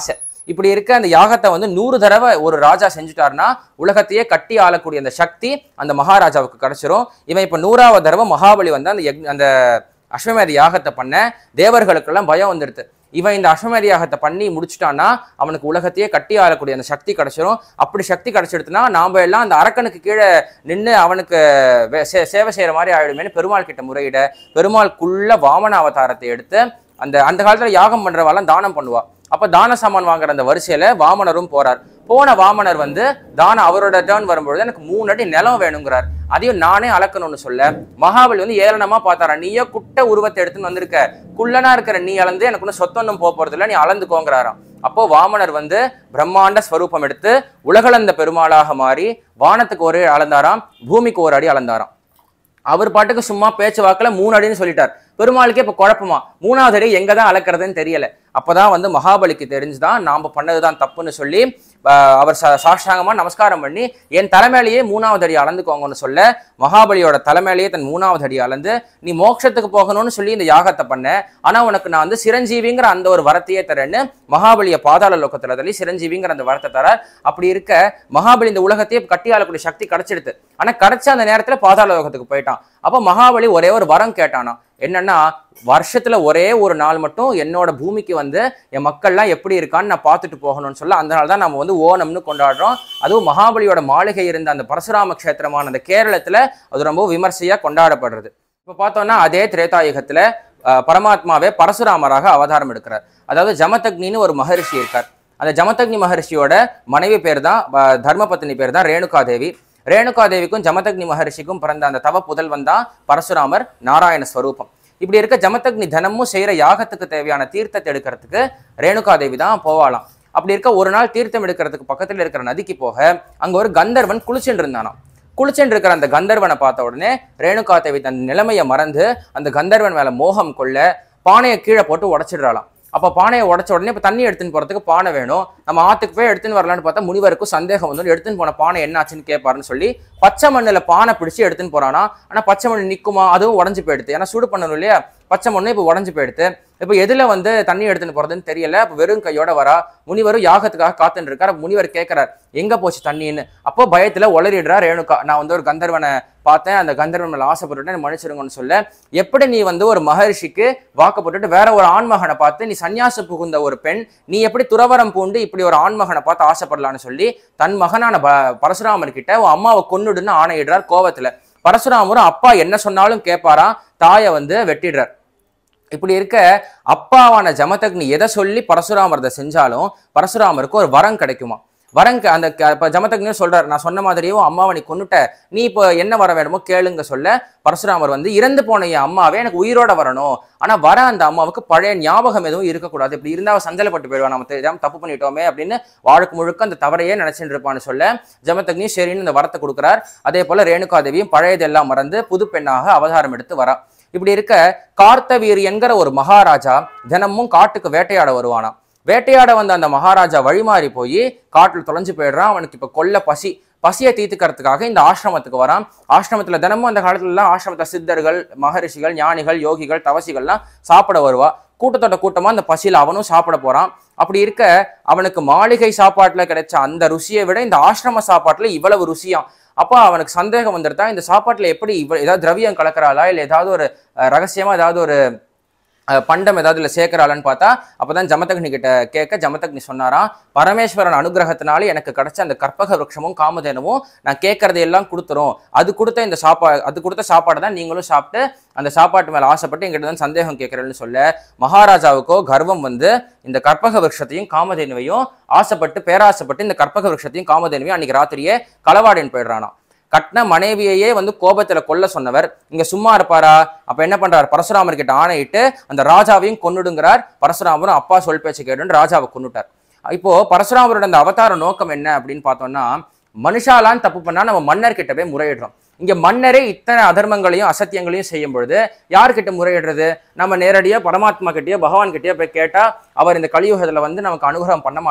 இப்படி இருக்க அந்த யாகத்தை வந்து நூறு தடவை ஒரு ராஜா செஞ்சுட்டாருன்னா உலகத்தையே கட்டி ஆளக்கூடிய அந்த சக்தி அந்த மகாராஜாவுக்கு கிடைச்சிரும் இவன் இப்ப நூறாவது தடவை மகாபலி வந்து அந்த யக்- அந்த அஸ்வமேத யாகத்தை பண்ண தேவர்களுக்கெல்லாம் பயம் வந்துடுது இவன் இந்த அஸ்வமேத யாகத்தை பண்ணி முடிச்சுட்டான்னா அவனுக்கு உலகத்தையே கட்டி ஆளக்கூடிய அந்த சக்தி கிடைச்சிரும் அப்படி சக்தி கிடைச்சிடுதுன்னா நாம எல்லாம் அந்த அரக்கனுக்கு கீழே நின்று அவனுக்கு வே- சே- சேவை செய்யற மாதிரி ஆயிடுமேனு பெருமாள் கிட்ட முறையிட பெருமாளுக்குள்ள வாமன அவதாரத்தை எடுத்து அந்த அந்த காலத்துல யாகம் பண்றவாலாம் தானம் பண்ணுவா அப்ப தான சாமான் வாங்குற அந்த வரிசையில வாமனரும் போறார் போன வாமனர் வந்து தானம் அவரோட டேர்ன் வரும்பொழுது எனக்கு மூணு அடி நிலம் வேணுங்கிறார் அதையும் நானே அளக்கணும்னு சொல்ல மகாபலி வந்து ஏளனமா பார்த்தாரா நீயே குட்ட உருவத்தை எடுத்துன்னு வந்திருக்க குள்ளனா இருக்கிற நீ அளந்து எனக்கு ஒன்றும் சொத்தொன்னும் போக போறது இல்ல நீ அளந்துக்கோங்கிறாராம் அப்போ வாமனர் வந்து பிரம்மாண்ட ஸ்வரூபம் எடுத்து உலகளந்த பெருமாளாக மாறி வானத்துக்கு ஒரு அளந்தாராம் பூமிக்கு ஒரு அடி அளந்தாராம் அவர் பாட்டுக்கு சும்மா பேச்சு வாக்குல மூணு அடின்னு சொல்லிட்டார் பெருமாளுக்கே இப்ப குழப்பமா மூணாவது அடி எங்க தான் அளக்குறதுன்னு தெரியல அப்பதான் வந்து மகாபலிக்கு தெரிஞ்சுதான் நாம பண்ணதுதான் தப்புன்னு சொல்லி ஆஹ், அவர் சா- சாஷ்டாங்கமா நமஸ்காரம் பண்ணி என் தலைமையிலேயே மூணாவது அடி அளந்துக்கோங்கன்னு சொல்ல மகாபலியோட தலைமையிலேயே தன் மூணாவது அடி அளந்து நீ மோட்சத்துக்கு போகணும்னு சொல்லி இந்த யாகத்தை பண்ண ஆனா உனக்கு நான் வந்து சிரஞ்சீவிங்கிற அந்த ஒரு வரத்தையே தரேன்னு மகாபலிய பாதாள லோகத்துல தள்ளி சிரஞ்சீவிங்கிற அந்த வரத்தை தர அப்படி இருக்க மகாபலி இந்த உலகத்தையே கட்டி ஆளக்கூடிய சக்தி கிடைச்சிடுது ஆனா கிடைச்ச அந்த நேரத்துல பாதாள லோகத்துக்கு போயிட்டான் அப்ப மகாபலி ஒரே ஒரு வரம் கேட்டானா என்னன்னா வருஷத்துல ஒரே ஒரு நாள் மட்டும் என்னோட பூமிக்கு வந்து என் மக்கள்லாம் எப்படி இருக்கான்னு நான் பார்த்துட்டு போகணும்னு சொல்ல அந்த நாள் தான் நம்ம வந்து ஓணம்னு கொண்டாடுறோம் அதுவும் மகாபலியோட மாளிகை இருந்த அந்த பரசுராம க்ஷேத்திரமான அந்த கேரளத்துல அது ரொம்ப விமர்சையா கொண்டாடப்படுறது இப்ப பார்த்தோம்னா அதே திரேதாயுகத்துல அஹ், பரமாத்மாவே பரசுராமராக அவதாரம் எடுக்கிறார் அதாவது ஜமதக்னின்னு ஒரு மகரிஷி இருக்கார் அந்த ஜமதக்னி மகரிஷியோட மனைவி பேர் தான் அஹ், தர்மபத்னி பேர் தான் ரேணுகா தேவி ரேணுகா தேவிக்கும் ஜமதக்னி மகரிஷிக்கும் பிறந்த அந்த தவ புதல்வன் தான் பரசுராமர் நாராயண ஸ்வரூபம் இப்படி இருக்க ஜமதக்னி தினமும் செய்யற யாகத்துக்கு தேவையான தீர்த்தத்தை எடுக்கிறதுக்கு ரேணுகா தேவி தான் போவாளாம் அப்படி இருக்க ஒரு நாள் தீர்த்தம் எடுக்கிறதுக்கு பக்கத்துல இருக்கிற நதிக்கு போக அங்க ஒரு கந்தர்வன் குளிச்சுட்டு இருந்தானாம் குளிச்சுட்டு இருக்கிற அந்த கந்தர்வனை பார்த்த உடனே ரேணுகா தேவி தன் நிலைமையை மறந்து அந்த கந்தர்வன் மேல மோகம் கொள்ள பானையை கீழே போட்டு உடைச்சிடுறாளாம் அப்ப பானையை உடைச்ச உடனே இப்ப தண்ணி எடுத்துன்னு போறதுக்கு பானை வேணும் நம்ம ஆத்துக்கு போய் எடுத்துன்னு வரலான்னு பார்த்தா முனிவருக்கும் சந்தேகம் வந்து எடுத்துன்னு போன பானை என்ன ஆச்சுன்னு கேட்பாருன்னு சொல்லி பச்சை மண்ணுல பானை பிடிச்சு எடுத்துன்னு போறானா ஆனா பச்சை மண் நிக்குமா அதுவும் உடஞ்சு போயிடுது ஏன்னா சூடு பண்ணணும் இல்லையா பச்சை மண்ணு இப்போ உடஞ்சு போயிடுது இப்போ எதுல வந்து தண்ணி எடுத்துன்னு போறதுன்னு தெரியல அப்போ வெறும் கையோட வரா முனிவரும் யாகத்துக்காக காத்துன்னு இருக்கார் அப்ப முனிவர் கேட்கறார் எங்க போச்சு தண்ணின்னு அப்போ பயத்துல உளறிடுறா ரேணுகா நான் வந்து ஒரு கந்தர்வனை பார்த்தேன் அந்த கந்தர்வன் மேல ஆசைப்பட்டுட்டேன் மன்னிச்சிருங்கன்னு சொல்ல எப்படி நீ வந்து ஒரு மகரிஷிக்கு வாக்கப்பட்டுட்டு வேற ஒரு ஆண்மகனை பார்த்து நீ சன்னியாச புகுந்த ஒரு பெண் நீ எப்படி துறவரம் பூண்டு இப்படி ஒரு ஆண்மகனை பார்த்து ஆசைப்படலான்னு சொல்லி தன் மகனான ப- பரசுராமர் கிட்ட உன் அம்மாவை கொன்னுடுன்னு ஆணையிடுறார் கோவத்துல பரசுராமரும் அப்பா என்ன சொன்னாலும் கேட்பாராம் தாயை வந்து வெட்டிடுறார் இப்படி இருக்க அப்பாவான ஜமதக்னி எதை சொல்லி பரசுராமர் அதை செஞ்சாலும் பரசுராமருக்கு ஒரு வரம் கிடைக்குமா வரம் க- அந்த க- இப்ப ஜமதக்னியும் சொல்றாரு நான் சொன்ன மாதிரியும் அம்மாவை நீ கொன்னுட்ட நீ இப்போ என்ன வர வேணுமோ கேளுங்க சொல்ல பரசுராமர் வந்து இறந்து போன என் அம்மாவே எனக்கு உயிரோட வரணும் ஆனா வர அந்த அம்மாவுக்கு பழைய ஞாபகம் எதுவும் இருக்கக்கூடாது இப்படி இருந்தா அவ சஞ்சலப்பட்டு போயிடுவா நம்ம தெரியாம தப்பு பண்ணிட்டோமே அப்படின்னு வாழ்க்கை முழுக்க அந்த தவறையே நினைச்சிட்டு இருப்பான்னு சொல்ல ஜமதக்னி சரின்னு இந்த வரத்தை கொடுக்குறார் அதே போல ரேணுகாதேவியும் பழையதெல்லாம் மறந்து புது பெண்ணாக அவதாரம் எடுத்து வரா இப்படி இருக்க கார்த்தவீர் என்கிற ஒரு மகாராஜா தினமும் காட்டுக்கு வேட்டையாட வருவானாம் வேட்டையாட வந்த அந்த மகாராஜா வழிமாறி போய் காட்டுல தொலைஞ்சு போயிடுறான் அவனுக்கு இப்ப கொல்ல பசி பசியை தீர்த்துக்கிறதுக்காக இந்த ஆசிரமத்துக்கு வரான் ஆசிரமத்துல தினமும் அந்த காலத்துல எல்லாம் ஆசிரமத்துல சித்தர்கள் மகரிஷிகள் ஞானிகள் யோகிகள் தவசிகள்லாம் சாப்பிட வருவா கூட்டத்தோட கூட்டமா அந்த பசியில அவனும் சாப்பிட போறான் அப்படி இருக்க அவனுக்கு மாளிகை சாப்பாட்டுல கிடைச்ச அந்த ருசியை விட இந்த ஆசிரம சாப்பாட்டுல இவ்வளவு ருசியாம் அப்போ அவனுக்கு சந்தேகம் வந்துருதா இந்த சாப்பாட்டுல எப்படி இவ்வ ஏதாவது திரவியம் கலக்கறாளா இல்ல ஏதாவது ஒரு அஹ், ரகசியமா ஏதாவது ஒரு அஹ், பண்டம் ஏதாவது இல்லை சேர்க்கிறாளான்னு பார்த்தா அப்பதான் ஜமதக்னி கிட்ட கேட்க ஜமதக்னி சொன்னாராம் பரமேஸ்வரன் அனுகிரகத்தினால எனக்கு கிடைச்ச அந்த கற்பக விருட்சமும் காமதேனமும் நான் கேட்கறதை எல்லாம் கொடுத்துரும் அது கொடுத்த இந்த சாப்பாடு அது கொடுத்த சாப்பாடு தான் நீங்களும் சாப்பிட்டு அந்த சாப்பாட்டு மேல ஆசைப்பட்டு எங்கிட்ட தான் சந்தேகம் கேட்கறேன்னு சொல்ல மகாராஜாவுக்கோ கர்வம் வந்து இந்த கற்பக விருட்சத்தையும் காமதேனுவையும் ஆசைப்பட்டு பேராசைப்பட்டு இந்த கற்பக விருட்சத்தையும் காமதேனுவையும் அன்னைக்கு ராத்திரியே களவாடின்னு போயிடுறானாம் கட்டின மனைவியையே வந்து கோபத்துல கொல்ல சொன்னவர் இங்க சும்மா இருப்பாரா அப்ப என்ன பண்றார் பரசுராமர் கிட்ட ஆணையிட்டு அந்த ராஜாவையும் கொன்னுடுங்கிறார் பரசுராமரும் அப்பா சொல் பேச்சு கேட்டுன்னு ராஜாவை கொன்னுட்டார் இப்போ பரசுராமரோட அந்த அவதார நோக்கம் என்ன அப்படின்னு பார்த்தோம்னா மனுஷாலான் தப்பு பண்ணா நம்ம மன்னர் கிட்ட போய் முறையிடுறோம் இங்க மன்னரே இத்தனை அதர்மங்களையும் அசத்தியங்களையும் செய்யும் பொழுது யார்கிட்ட முறையிடுறது நம்ம நேரடியா பரமாத்மா கிட்டயோ பகவான் கிட்டயோ போய் கேட்டா அவர் இந்த கலியுகத்துல வந்து நமக்கு அனுகிரகம் பண்ண மாட்டார்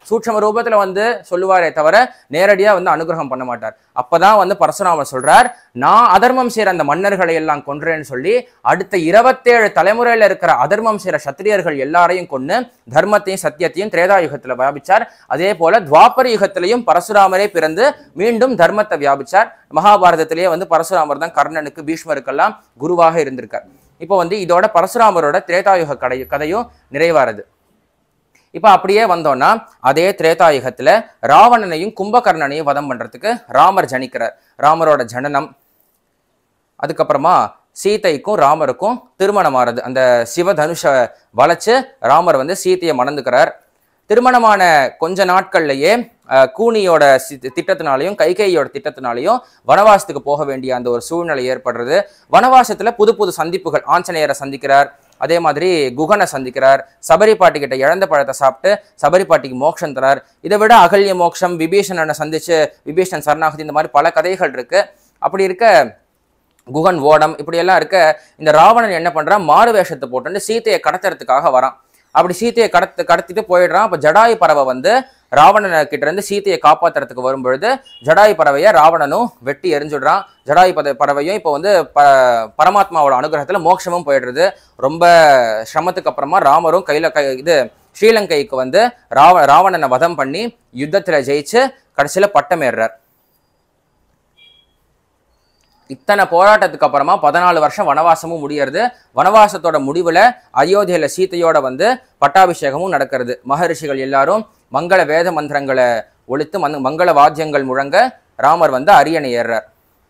சூட்சம ரூபத்துல வந்து சொல்லுவாரே தவிர நேரடியா வந்து அனுகிரகம் பண்ண மாட்டார் அப்பதான் வந்து பரசுராமர் சொல்றார் நான் அதர்மம் செய்யற அந்த மன்னர்களை எல்லாம் கொன்றேன்னு சொல்லி அடுத்த இருபத்தேழு தலைமுறையில இருக்கிற அதர்மம் செய்யற சத்திரியர்கள் எல்லாரையும் கொன்னு தர்மத்தையும் சத்தியத்தையும் திரேதா யுகத்துல வியாபிச்சார் அதே போல துவாபர யுகத்திலையும் பரசுராமரே பிறந்து மீண்டும் தர்மத்தை வியாபிச்சார் மகாபாரதத்திலேயே வந்து பரசுராமர் தான் கர்ணனுக்கு பீஷ்மருக்கெல்லாம் குருவாக இருந்திருக்கார் இப்போ வந்து இதோட பரசுராமரோட திரேதாயுக கதை கதையும் நிறைவாருது இப்போ அப்படியே வந்தோம்னா அதே திரேதாயுகத்துல ராவணனையும் கும்பகர்ணனையும் வதம் பண்றதுக்கு ராமர் ஜனிக்கிறார் ராமரோட ஜனனம் அதுக்கப்புறமா சீதைக்கும் ராமருக்கும் திருமணம் ஆறுது அந்த சிவதனுஷை வளைச்சு ராமர் வந்து சீதையை மணந்துக்கிறார் திருமணமான கொஞ்ச நாட்கள்லயே அஹ், கூனியோட சி- திட்டத்தினாலையும் கைகேயோட திட்டத்தினாலையும் வனவாசத்துக்கு போக வேண்டிய அந்த ஒரு சூழ்நிலை ஏற்படுறது வனவாசத்துல புது புது சந்திப்புகள் ஆஞ்சநேயரை சந்திக்கிறார் அதே மாதிரி குகனை சந்திக்கிறார் சபரி பாட்டி கிட்ட இழந்த பழத்தை சாப்பிட்டு சபரி பாட்டிக்கு மோட்சம் தரார் இதை விட அகல்ய மோட்சம் விபீஷணனை சந்திச்சு விபீஷணன் சரணாகதி இந்த மாதிரி பல கதைகள் இருக்கு அப்படி இருக்க குகன் ஓடம் இப்படி எல்லாம் இருக்க இந்த ராவணன் என்ன பண்றான் மாறு வேஷத்தை போட்டு சீதையை கடத்துறதுக்காக வரான் அப்படி சீதையை கடத்து கடத்திட்டு போயிடுறான் அப்ப ஜடாயு பறவை வந்து ராவணன கிட்ட இருந்து சீதையை காப்பாத்துறதுக்கு வரும்பொழுது ஜடாயு பறவையை ராவணனும் வெட்டி எரிஞ்சுடுறான் ஜடாயு பத பறவையும் இப்போ வந்து ப பரமாத்மாவோட அனுகிரகத்துல மோட்சமும் போயிடுறது ரொம்ப சிரமத்துக்கு அப்புறமா ராமரும் கையில கை இது ஸ்ரீலங்கைக்கு வந்து ராவ ராவணனை வதம் பண்ணி யுத்தத்துல ஜெயிச்சு கடைசியில பட்டம் ஏறுறார் இத்தனை போராட்டத்துக்கு அப்புறமா பதினாலு வருஷம் வனவாசமும் முடியறது வனவாசத்தோட முடிவுல அயோத்தியில சீதையோட வந்து பட்டாபிஷேகமும் நடக்கிறது மகரிஷிகள் எல்லாரும் மங்கள வேத மந்திரங்களை ஒழித்து மந்த- மங்கள வாத்தியங்கள் முழங்க ராமர் வந்து அரியணை ஏறுறார்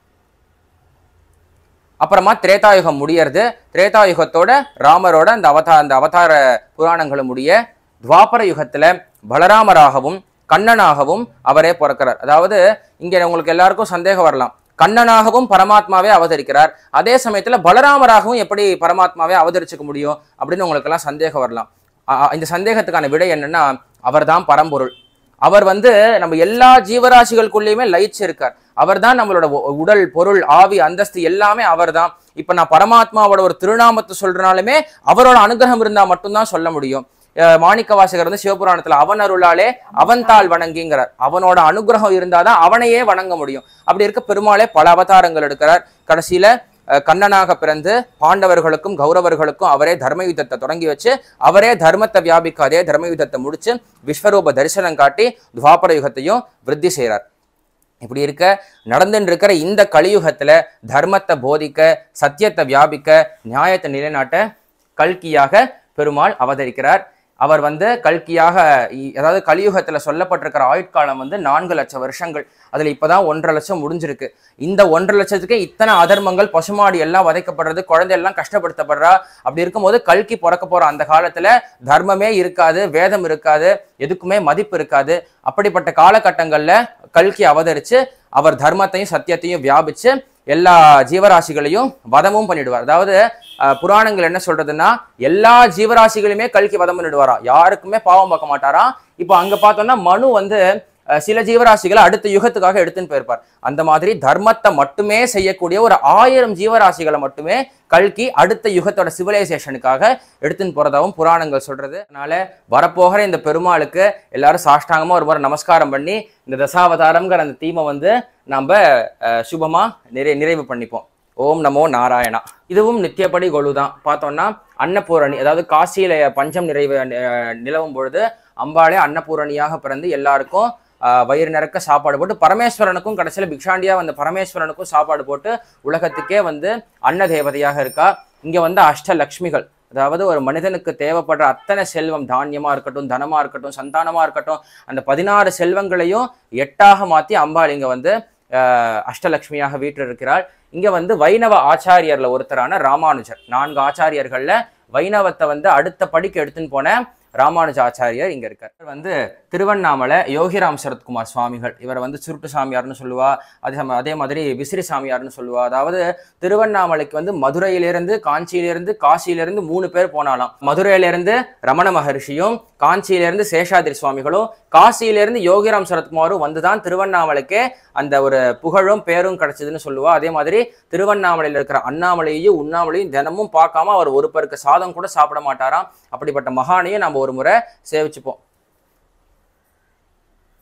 அப்புறமா திரேதாயுகம் முடியறது திரேதாயுகத்தோட ராமரோட அந்த அவதா அந்த அவதார புராணங்களும் முடிய துவாபர யுகத்துல பலராமராகவும் கண்ணனாகவும் அவரே பிறக்கிறார் அதாவது இங்க உங்களுக்கு எல்லாருக்கும் சந்தேகம் வரலாம் கண்ணனாகவும் பரமாத்மாவே அவதரிக்கிறார் அதே சமயத்துல பலராமராகவும் எப்படி பரமாத்மாவே அவதரிச்சுக்க முடியும் அப்படின்னு உங்களுக்கு எல்லாம் சந்தேகம் வரலாம் அ- அ- இந்த சந்தேகத்துக்கான விடை என்னன்னா அவர்தான் பரம்பொருள் அவர் வந்து நம்ம எல்லா ஜீவராசிகளுக்குள்ளேயுமே லயிச்சு இருக்கார் அவர்தான் நம்மளோட உ- உடல் பொருள் ஆவி அந்தஸ்து எல்லாமே அவர்தான் இப்ப நான் பரமாத்மாவோட ஒரு திருநாமத்தை சொல்றனாலுமே அவரோட அனுகிரகம் இருந்தா மட்டும்தான் சொல்ல முடியும் அஹ் மாணிக்க வாசகர் வந்து சிவபுராணத்துல அவன் அருளாலே அவன் தாள் வணங்கிங்கிறார் அவனோட அனுகிரகம் இருந்தாதான் அவனையே வணங்க முடியும் அப்படி இருக்க பெருமாளே பல அவதாரங்கள் எடுக்கிறார் கடைசியில அஹ் கண்ணனாக பிறந்து பாண்டவர்களுக்கும் கௌரவர்களுக்கும் அவரே தர்ம யுத்தத்தை தொடங்கி வச்சு அவரே தர்மத்தை வியாபிக்க அதே தர்ம யுத்தத்தை முடிச்சு விஸ்வரூப தரிசனம் காட்டி துவாபர யுகத்தையும் விருத்தி செய்கிறார் இப்படி இருக்க நடந்துட்டு இருக்கிற இந்த கலியுகத்துல தர்மத்தை போதிக்க சத்தியத்தை வியாபிக்க நியாயத்தை நிலைநாட்ட கல்கியாக பெருமாள் அவதரிக்கிறார் அவர் வந்து கல்கியாக இ- அதாவது கலியுகத்துல சொல்லப்பட்டிருக்கிற ஆயுட்காலம் வந்து நான்கு லட்சம் வருஷங்கள் அதுல இப்பதான் ஒன்றரை லட்சம் முடிஞ்சிருக்கு இந்த ஒன்றரை லட்சத்துக்கு இத்தனை அதர்மங்கள் பசுமாடு எல்லாம் வதைக்கப்படுறது குழந்தை எல்லாம் கஷ்டப்படுத்தப்படுறா அப்படி இருக்கும்போது கல்கி பிறக்க போற அந்த காலத்துல தர்மமே இருக்காது வேதம் இருக்காது எதுக்குமே மதிப்பு இருக்காது அப்படிப்பட்ட காலகட்டங்கள்ல கல்கி அவதரிச்சு அவர் தர்மத்தையும் சத்தியத்தையும் வியாபிச்சு எல்லா ஜீவராசிகளையும் வதமும் பண்ணிடுவார் அதாவது அஹ், புராணங்கள் என்ன சொல்றதுன்னா எல்லா ஜீவராசிகளுமே கல்கி வதம் பண்ணிடுவாராம் யாருக்குமே பாவம் பார்க்க மாட்டாராம் இப்போ அங்க பார்த்தோம்னா மனு வந்து அஹ், சில ஜீவராசிகளை அடுத்த யுகத்துக்காக எடுத்துன்னு போயிருப்பார் அந்த மாதிரி தர்மத்தை மட்டுமே செய்யக்கூடிய ஒரு ஆயிரம் ஜீவராசிகளை மட்டுமே கல்கி அடுத்த யுகத்தோட சிவிலைசேஷனுக்காக எடுத்துன்னு போறதாவும் புராணங்கள் சொல்றது அதனால வரப்போகிற இந்த பெருமாளுக்கு எல்லாரும் சாஷ்டாங்கமா ஒரு முறை நமஸ்காரம் பண்ணி இந்த தசாவதாரம்ங்கிற அந்த தீமை வந்து நம்ம அஹ், சுபமா நிறை நிறைவு பண்ணிப்போம் ஓம் நமோ நாராயணா இதுவும் நித்தியப்படி கொலு தான் பார்த்தோம்னா அன்னபூரணி அதாவது காசியில பஞ்சம் நிறைவு அஹ், நிலவும் பொழுது அம்பாளே அன்னபூரணியாக பிறந்து எல்லாருக்கும் ஆஹ், வயிறு நிறக்க சாப்பாடு போட்டு பரமேஸ்வரனுக்கும் கடைசியில பிக்ஷாண்டியா வந்த பரமேஸ்வரனுக்கும் சாப்பாடு போட்டு உலகத்துக்கே வந்து அன்ன தேவதையாக இருக்கா இங்க வந்து அஷ்டலக்ஷ்மிகள் அதாவது ஒரு மனிதனுக்கு தேவைப்படுற அத்தனை செல்வம் தானியமா இருக்கட்டும் தனமா இருக்கட்டும் சந்தானமா இருக்கட்டும் அந்த பதினாறு செல்வங்களையும் எட்டாக மாத்தி அம்பாள் இங்க வந்து ஆஹ், அஷ்டலக்ஷ்மியாக வீற்றில் இருக்கிறாள் இங்க வந்து வைணவ ஆச்சாரியர்ல ஒருத்தரான ராமானுஜர் நான்கு ஆச்சாரியர்கள்ல வைணவத்தை வந்து அடுத்த படிக்கு எடுத்துன்னு போன ராமானுஜ ஆச்சாரியர் இங்க இருக்கார் இவர் வந்து திருவண்ணாமலை யோகிராம் சரத்குமார் சுவாமிகள் இவர் வந்து சுருட்டு சாமியார்னு சொல்லுவா அதே சம- அதே மாதிரி விசிறி சாமியார்னு சொல்லுவா அதாவது திருவண்ணாமலைக்கு வந்து மதுரையிலிருந்து காஞ்சியிலிருந்து காசியிலிருந்து மூணு பேர் போனாலாம் மதுரையிலிருந்து ரமண மகரிஷியும் காஞ்சியிலிருந்து சேஷாதிரி சுவாமிகளும் காசியிலிருந்து யோகிராம் சரத்குமாரும் வந்துதான் திருவண்ணாமலைக்கே அந்த ஒரு புகழும் பேரும் கிடைச்சதுன்னு சொல்லுவா அதே மாதிரி திருவண்ணாமலையில் இருக்கிற அண்ணாமலையையும் உண்ணாமலையும் தினமும் பார்க்காம அவர் ஒரு பருக்கு சாதம் கூட சாப்பிட மாட்டாராம் அப்படிப்பட்ட மகானையும் நம்ம ஒரு முறை சேவிச்சுப்போம்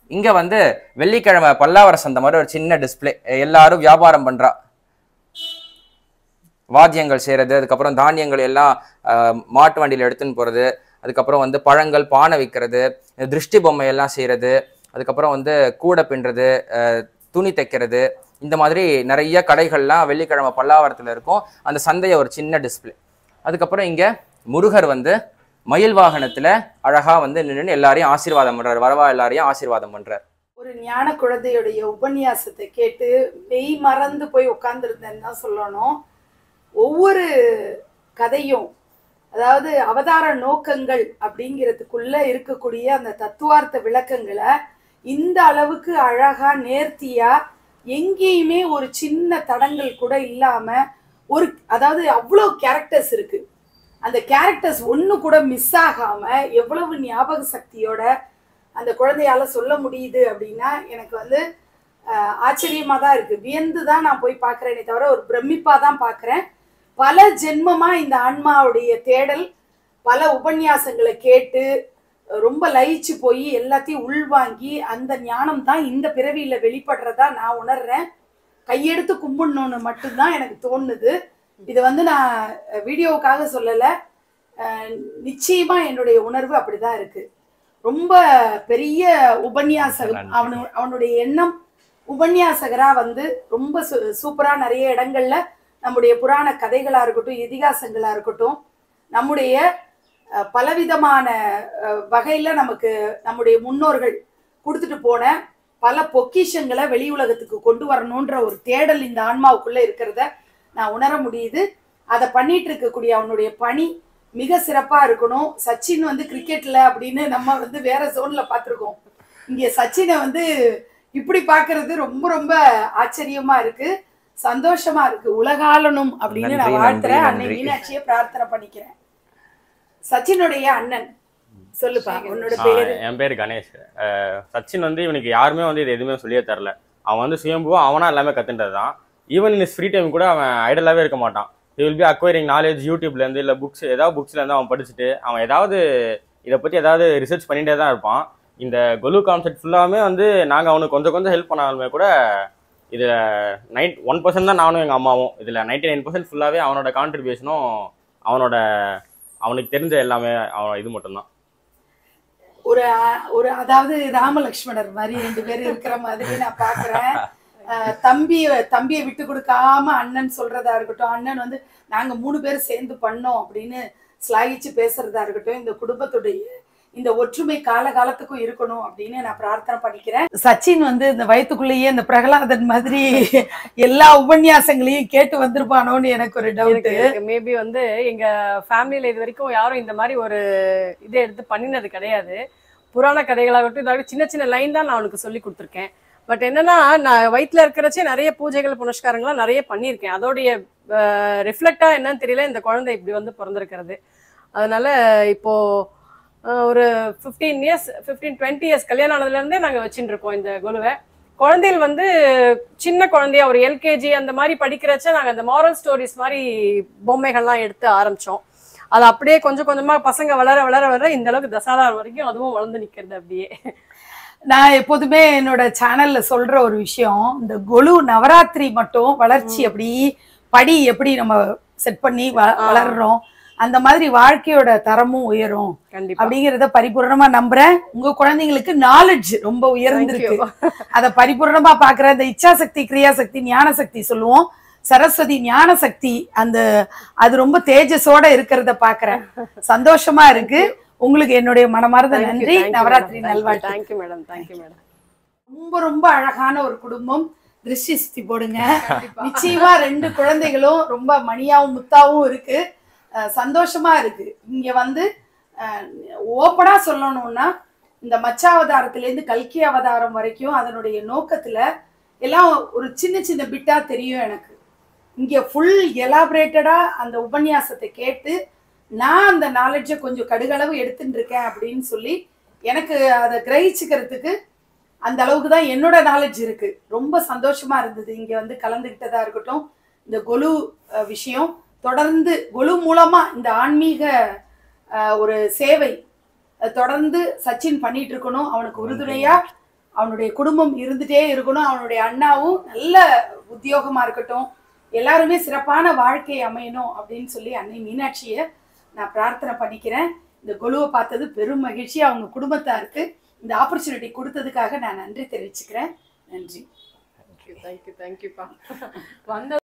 இங்க வந்து வெள்ளிக்கிழமை பல்லாவர சந்தை மாதிரி ஒரு சின்ன டிஸ்ப்ளே எல்லாரும் வியாபாரம் பண்றா வாத்தியங்கள் செய்கிறது அதுக்கப்புறம் தானியங்கள் எல்லாம் அஹ், மாட்டு வண்டியில் எடுத்துன்னு போகிறது அதுக்கப்புறம் வந்து பழங்கள் பானை விற்கிறது திருஷ்டி பொம்மை எல்லாம் செய்கிறது அதுக்கப்புறம் வந்து கூடை பின்னுறது அஹ், துணி தைக்கிறது இந்த மாதிரி நிறைய கடைகள்லாம் வெள்ளிக்கிழமை பல்லாவரத்தில் இருக்கும் அந்த சந்தையை ஒரு சின்ன டிஸ்ப்ளே அதுக்கப்புறம் இங்கே முருகர் வந்து மயில் வாகனத்தில் அழகாக வந்து நின்று எல்லாரையும் ஆசீர்வாதம் பண்ணுறாரு வரவா எல்லாரையும் ஆசீர்வாதம் பண்ணுறாரு ஒரு ஞான குழந்தையுடைய உபன்யாசத்தை கேட்டு மெய் மறந்து போய் உட்கார்ந்துருந்தேன்னு தான் சொல்லணும் ஒவ்வொரு கதையும் அதாவது அவதார நோக்கங்கள் அப்படிங்கிறதுக்குள்ள இருக்கக்கூடிய அந்த தத்துவார்த்த விளக்கங்களை இந்த அளவுக்கு அழகா நேர்த்தியா எங்கேயுமே ஒரு சின்ன தடங்கள் கூட இல்லாம ஒரு அதாவது அவ்வளோ கேரக்டர்ஸ் இருக்கு அந்த கேரக்டர்ஸ் ஒன்று கூட மிஸ் ஆகாம எவ்வளவு ஞாபக சக்தியோட அந்த குழந்தையால சொல்ல முடியுது அப்படின்னா எனக்கு வந்து ஆஹ், ஆச்சரியமா தான் இருக்கு வியந்து தான் நான் போய் பார்க்கறேனே தவிர ஒரு பிரமிப்பா தான் பார்க்கறேன் பல ஜென்மமா இந்த ஆன்மாவுடைய தேடல் பல உபன்யாசங்களை கேட்டு ரொம்ப லயிச்சு போய் எல்லாத்தையும் உள்வாங்கி அந்த ஞானம் தான் இந்த பிறவியில வெளிப்படுறதா நான் உணர்றேன் கையெடுத்து கும்பிடணும்னு மட்டும்தான் எனக்கு தோணுது இது வந்து நான் வீடியோவுக்காக சொல்லலை அஹ் நிச்சயமா என்னுடைய உணர்வு அப்படிதான் இருக்கு ரொம்ப பெரிய உபன்யாசகம் நன்றி. அவனு அவனுடைய எண்ணம் உபன்யாசகரா வந்து ரொம்ப சூ சூப்பரா நிறைய இடங்கள்ல நம்முடைய புராண கதைகளா இருக்கட்டும் இதிகாசங்களா இருக்கட்டும் நம்முடைய அஹ், பலவிதமான அஹ், வகையில நமக்கு நம்முடைய முன்னோர்கள் கொடுத்துட்டு போன பல பொக்கிஷங்களை வெளி உலகத்துக்கு கொண்டு வரணுன்ற ஒரு தேடல் இந்த ஆன்மாவுக்குள்ள இருக்கிறத நான் உணர முடியுது அதை பண்ணிட்டு இருக்கக்கூடிய அவனுடைய பணி மிக சிறப்பா இருக்கணும் சச்சின் வந்து கிரிக்கெட்ல அப்படின்னு நம்ம வந்து வேற ஜோன்ல பார்த்திருக்கோம் இங்க சச்சினை வந்து இப்படி பார்க்கிறது ரொம்ப ரொம்ப ஆச்சரியமா இருக்கு சந்தோஷமா இருக்கு உலகாளனும் அப்படின்னு நன்றி, நான் நன்றி, வாழ்த்துறேன் அன்னை நன்றி. மீனாட்சியை பிரார்த்தனை பண்ணிக்கிறேன் சச்சினுடைய அண்ணன் சொல்லுப்பா உன்னோட ஆ, பேரு என் பேர் கணேஷ் அஹ், சச்சின் வந்து இவனுக்கு யாருமே வந்து இது எதுவுமே சொல்லியே தரல அவன் வந்து சுயம்புவா அவனா எல்லாமே கத்துன்றது தான் ஈவன் இன் ஃப்ரீ டைம் கூட அவன் ஐடலாவே இருக்க மாட்டான் he will be acquiring knowledge யூடியூப்ல இருந்து இல்ல புக்ஸ் ஏதாவது புக்ஸ்ல இருந்து அவன் படிச்சுட்டு அவன் ஏதாவது இதை பத்தி ஏதாவது ரிசர்ச் பண்ணிட்டே தான் இருப்பான் இந்த கொலு கான்செப்ட் ஃபுல்லாமே வந்து நாங்க அவனுக்கு கொஞ்சம் கொஞ்சம் ஹெல்ப் பண்ணாலுமே கூட இதுல நைன் ஒன் பர்சன்ட் தான் நானும் எங்க அம்மாவும் இதுல நைன்டி நைன் பர்சன்ட் ஃபுல்லாவே அவனோட கான்ட்ரிபியூஷனும் அவனோட அவனுக்கு தெரிஞ்ச எல்லாமே அவன் இது மட்டும்தான் ஒரு அ- ஒரு அதாவது ராமலக்ஷ்மணர் மாதிரி ரெண்டு பேரும் இருக்கிற மாதிரி நான் பாக்குறேன் அஹ் தம்பிய தம்பியை விட்டு கொடுக்காம அண்ணன் சொல்றதா இருக்கட்டும் அண்ணன் வந்து நாங்க மூணு பேரும் சேர்ந்து பண்ணோம் அப்படின்னு ஸ்லாகிச்சு பேசுறதா இருக்கட்டும் இந்த குடும்பத்துடைய இந்த ஒற்றுமை காலகாலத்துக்கும் இருக்கணும் அப்படின்னு நான் பிரார்த்தனை பண்ணிக்கிறேன் சச்சின் வந்து இந்த வயத்துக்குள்ளேயே இந்த பிரகலாதன் மாதிரி எல்லா உபன்யாசங்களையும் கேட்டு வந்திருப்பானோன்னு எனக்கு ஒரு டவுட் மேபி வந்து எங்க ஃபேமிலியில இது வரைக்கும் யாரும் இந்த மாதிரி ஒரு இதை எடுத்து பண்ணினது கிடையாது புராண கதைகளாகட்டும் இதாகட்டும் சின்ன சின்ன லைன் தான் நான் அவனுக்கு சொல்லி கொடுத்துருக்கேன் பட் என்னன்னா நான் வயிற்றுல இருக்கிறச்சே நிறைய பூஜைகள் புனஸ்காரங்கள்லாம் நிறைய பண்ணியிருக்கேன் அதோடைய ரிஃப்ளெக்டா என்னன்னு தெரியல இந்த குழந்தை இப்படி வந்து பிறந்திருக்கிறது அதனால இப்போ அஹ், ஒரு fifteen years fifteen twenty years கல்யாணம் ஆனதுலேருந்தே நாங்கள் வச்சுட்டு இருக்கோம் இந்த குழுவை குழந்தைகள் வந்து சின்ன குழந்தையா ஒரு எல்கேஜி அந்த மாதிரி படிக்கிறச்ச நாங்கள் அந்த மாரல் ஸ்டோரிஸ் மாதிரி பொம்மைகள்லாம் எடுத்து ஆரம்பிச்சோம் அது அப்படியே கொஞ்சம் கொஞ்சமா பசங்க வளர வளர வளர இந்த அளவுக்கு தசாதாரம் வரைக்கும் அதுவும் வளர்ந்து நிக்கிறது அப்படியே நான் எப்போதுமே என்னோட சேனல்ல சொல்ற ஒரு விஷயம் இந்த கொலு நவராத்திரி மட்டும் வளர்ச்சி அப்படி படி எப்படி நம்ம செட் பண்ணி வ- ஆ. வளர்றோம் அந்த மாதிரி வாழ்க்கையோட தரமும் உயரும் கண்டிப்பா அப்படிங்கறத பரிபூர்ணமா நம்புறேன் உங்க குழந்தைங்களுக்கு நாலேஜ் ரொம்ப உயர்ந்திருக்கு அத பரிபூர்ணமா பாக்குற இந்த இச்சாசக்தி கிரியாசக்தி ஞானசக்தி சொல்லுவோம் சரஸ்வதி ஞானசக்தி அந்த அது ரொம்ப தேஜஸோட இருக்கிறத பாக்குறேன் சந்தோஷமா இருக்கு உங்களுக்கு என்னுடைய மனமார்ந்த நன்றி நவராத்திரி நல்வாழ்த்து தேங்க்யூ மேடம் தேங்க்யூ மேடம் ரொம்ப ரொம்ப அழகான ஒரு குடும்பம் திருஷ்டி சுத்தி போடுங்க நிச்சயமா ரெண்டு குழந்தைகளும் ரொம்ப மணியாவும் முத்தாவும் இருக்கு அஹ் சந்தோஷமா இருக்கு இங்க வந்து ஓப்பனா சொல்லணும்னா இந்த மச்சாவதாரத்திலேருந்து கல்கி அவதாரம் வரைக்கும் அதனுடைய நோக்கத்துல எல்லாம் ஒரு சின்ன சின்ன பிட்டா தெரியும் எனக்கு இங்க ஃபுல் எலாபரேட்டடா அந்த உபன்யாசத்தை கேட்டு நான் அந்த நாலேஜை கொஞ்சம் கடுகளவு எடுத்துட்டு இருக்கேன் அப்படின்னு சொல்லி எனக்கு அதை கிரகிச்சுக்கிறதுக்கு அந்த அளவுக்கு தான் என்னோட நாலேஜ் இருக்கு ரொம்ப சந்தோஷமா இருந்தது இங்க வந்து கலந்துக்கிட்டதா இருக்கட்டும் இந்த கொலு அஹ், விஷயம் தொடர்ந்து கொலு மூலமா இந்த ஆன்மீக அஹ், ஒரு சேவை அஹ், தொடர்ந்து சச்சின் பண்ணிட்டு இருக்கணும் அவனுக்கு உறுதுணையா அவனுடைய குடும்பம் இருந்துட்டே இருக்கணும் அவனுடைய அண்ணாவும் நல்ல உத்தியோகமா இருக்கட்டும் எல்லாருமே சிறப்பான வாழ்க்கை அமையணும் அப்படின்னு சொல்லி அன்னை மீனாட்சியை நான் பிரார்த்தனை பண்ணிக்கிறேன் இந்த கொலுவை பார்த்தது பெரும் மகிழ்ச்சி அவங்க குடும்பத்தாருக்கு இந்த ஆப்பர்ச்சுனிட்டி கொடுத்ததுக்காக நான் நன்றி தெரிவிச்சுக்கிறேன் நன்றி தேங்க்யூ தேங்க்யூப்பா வந்த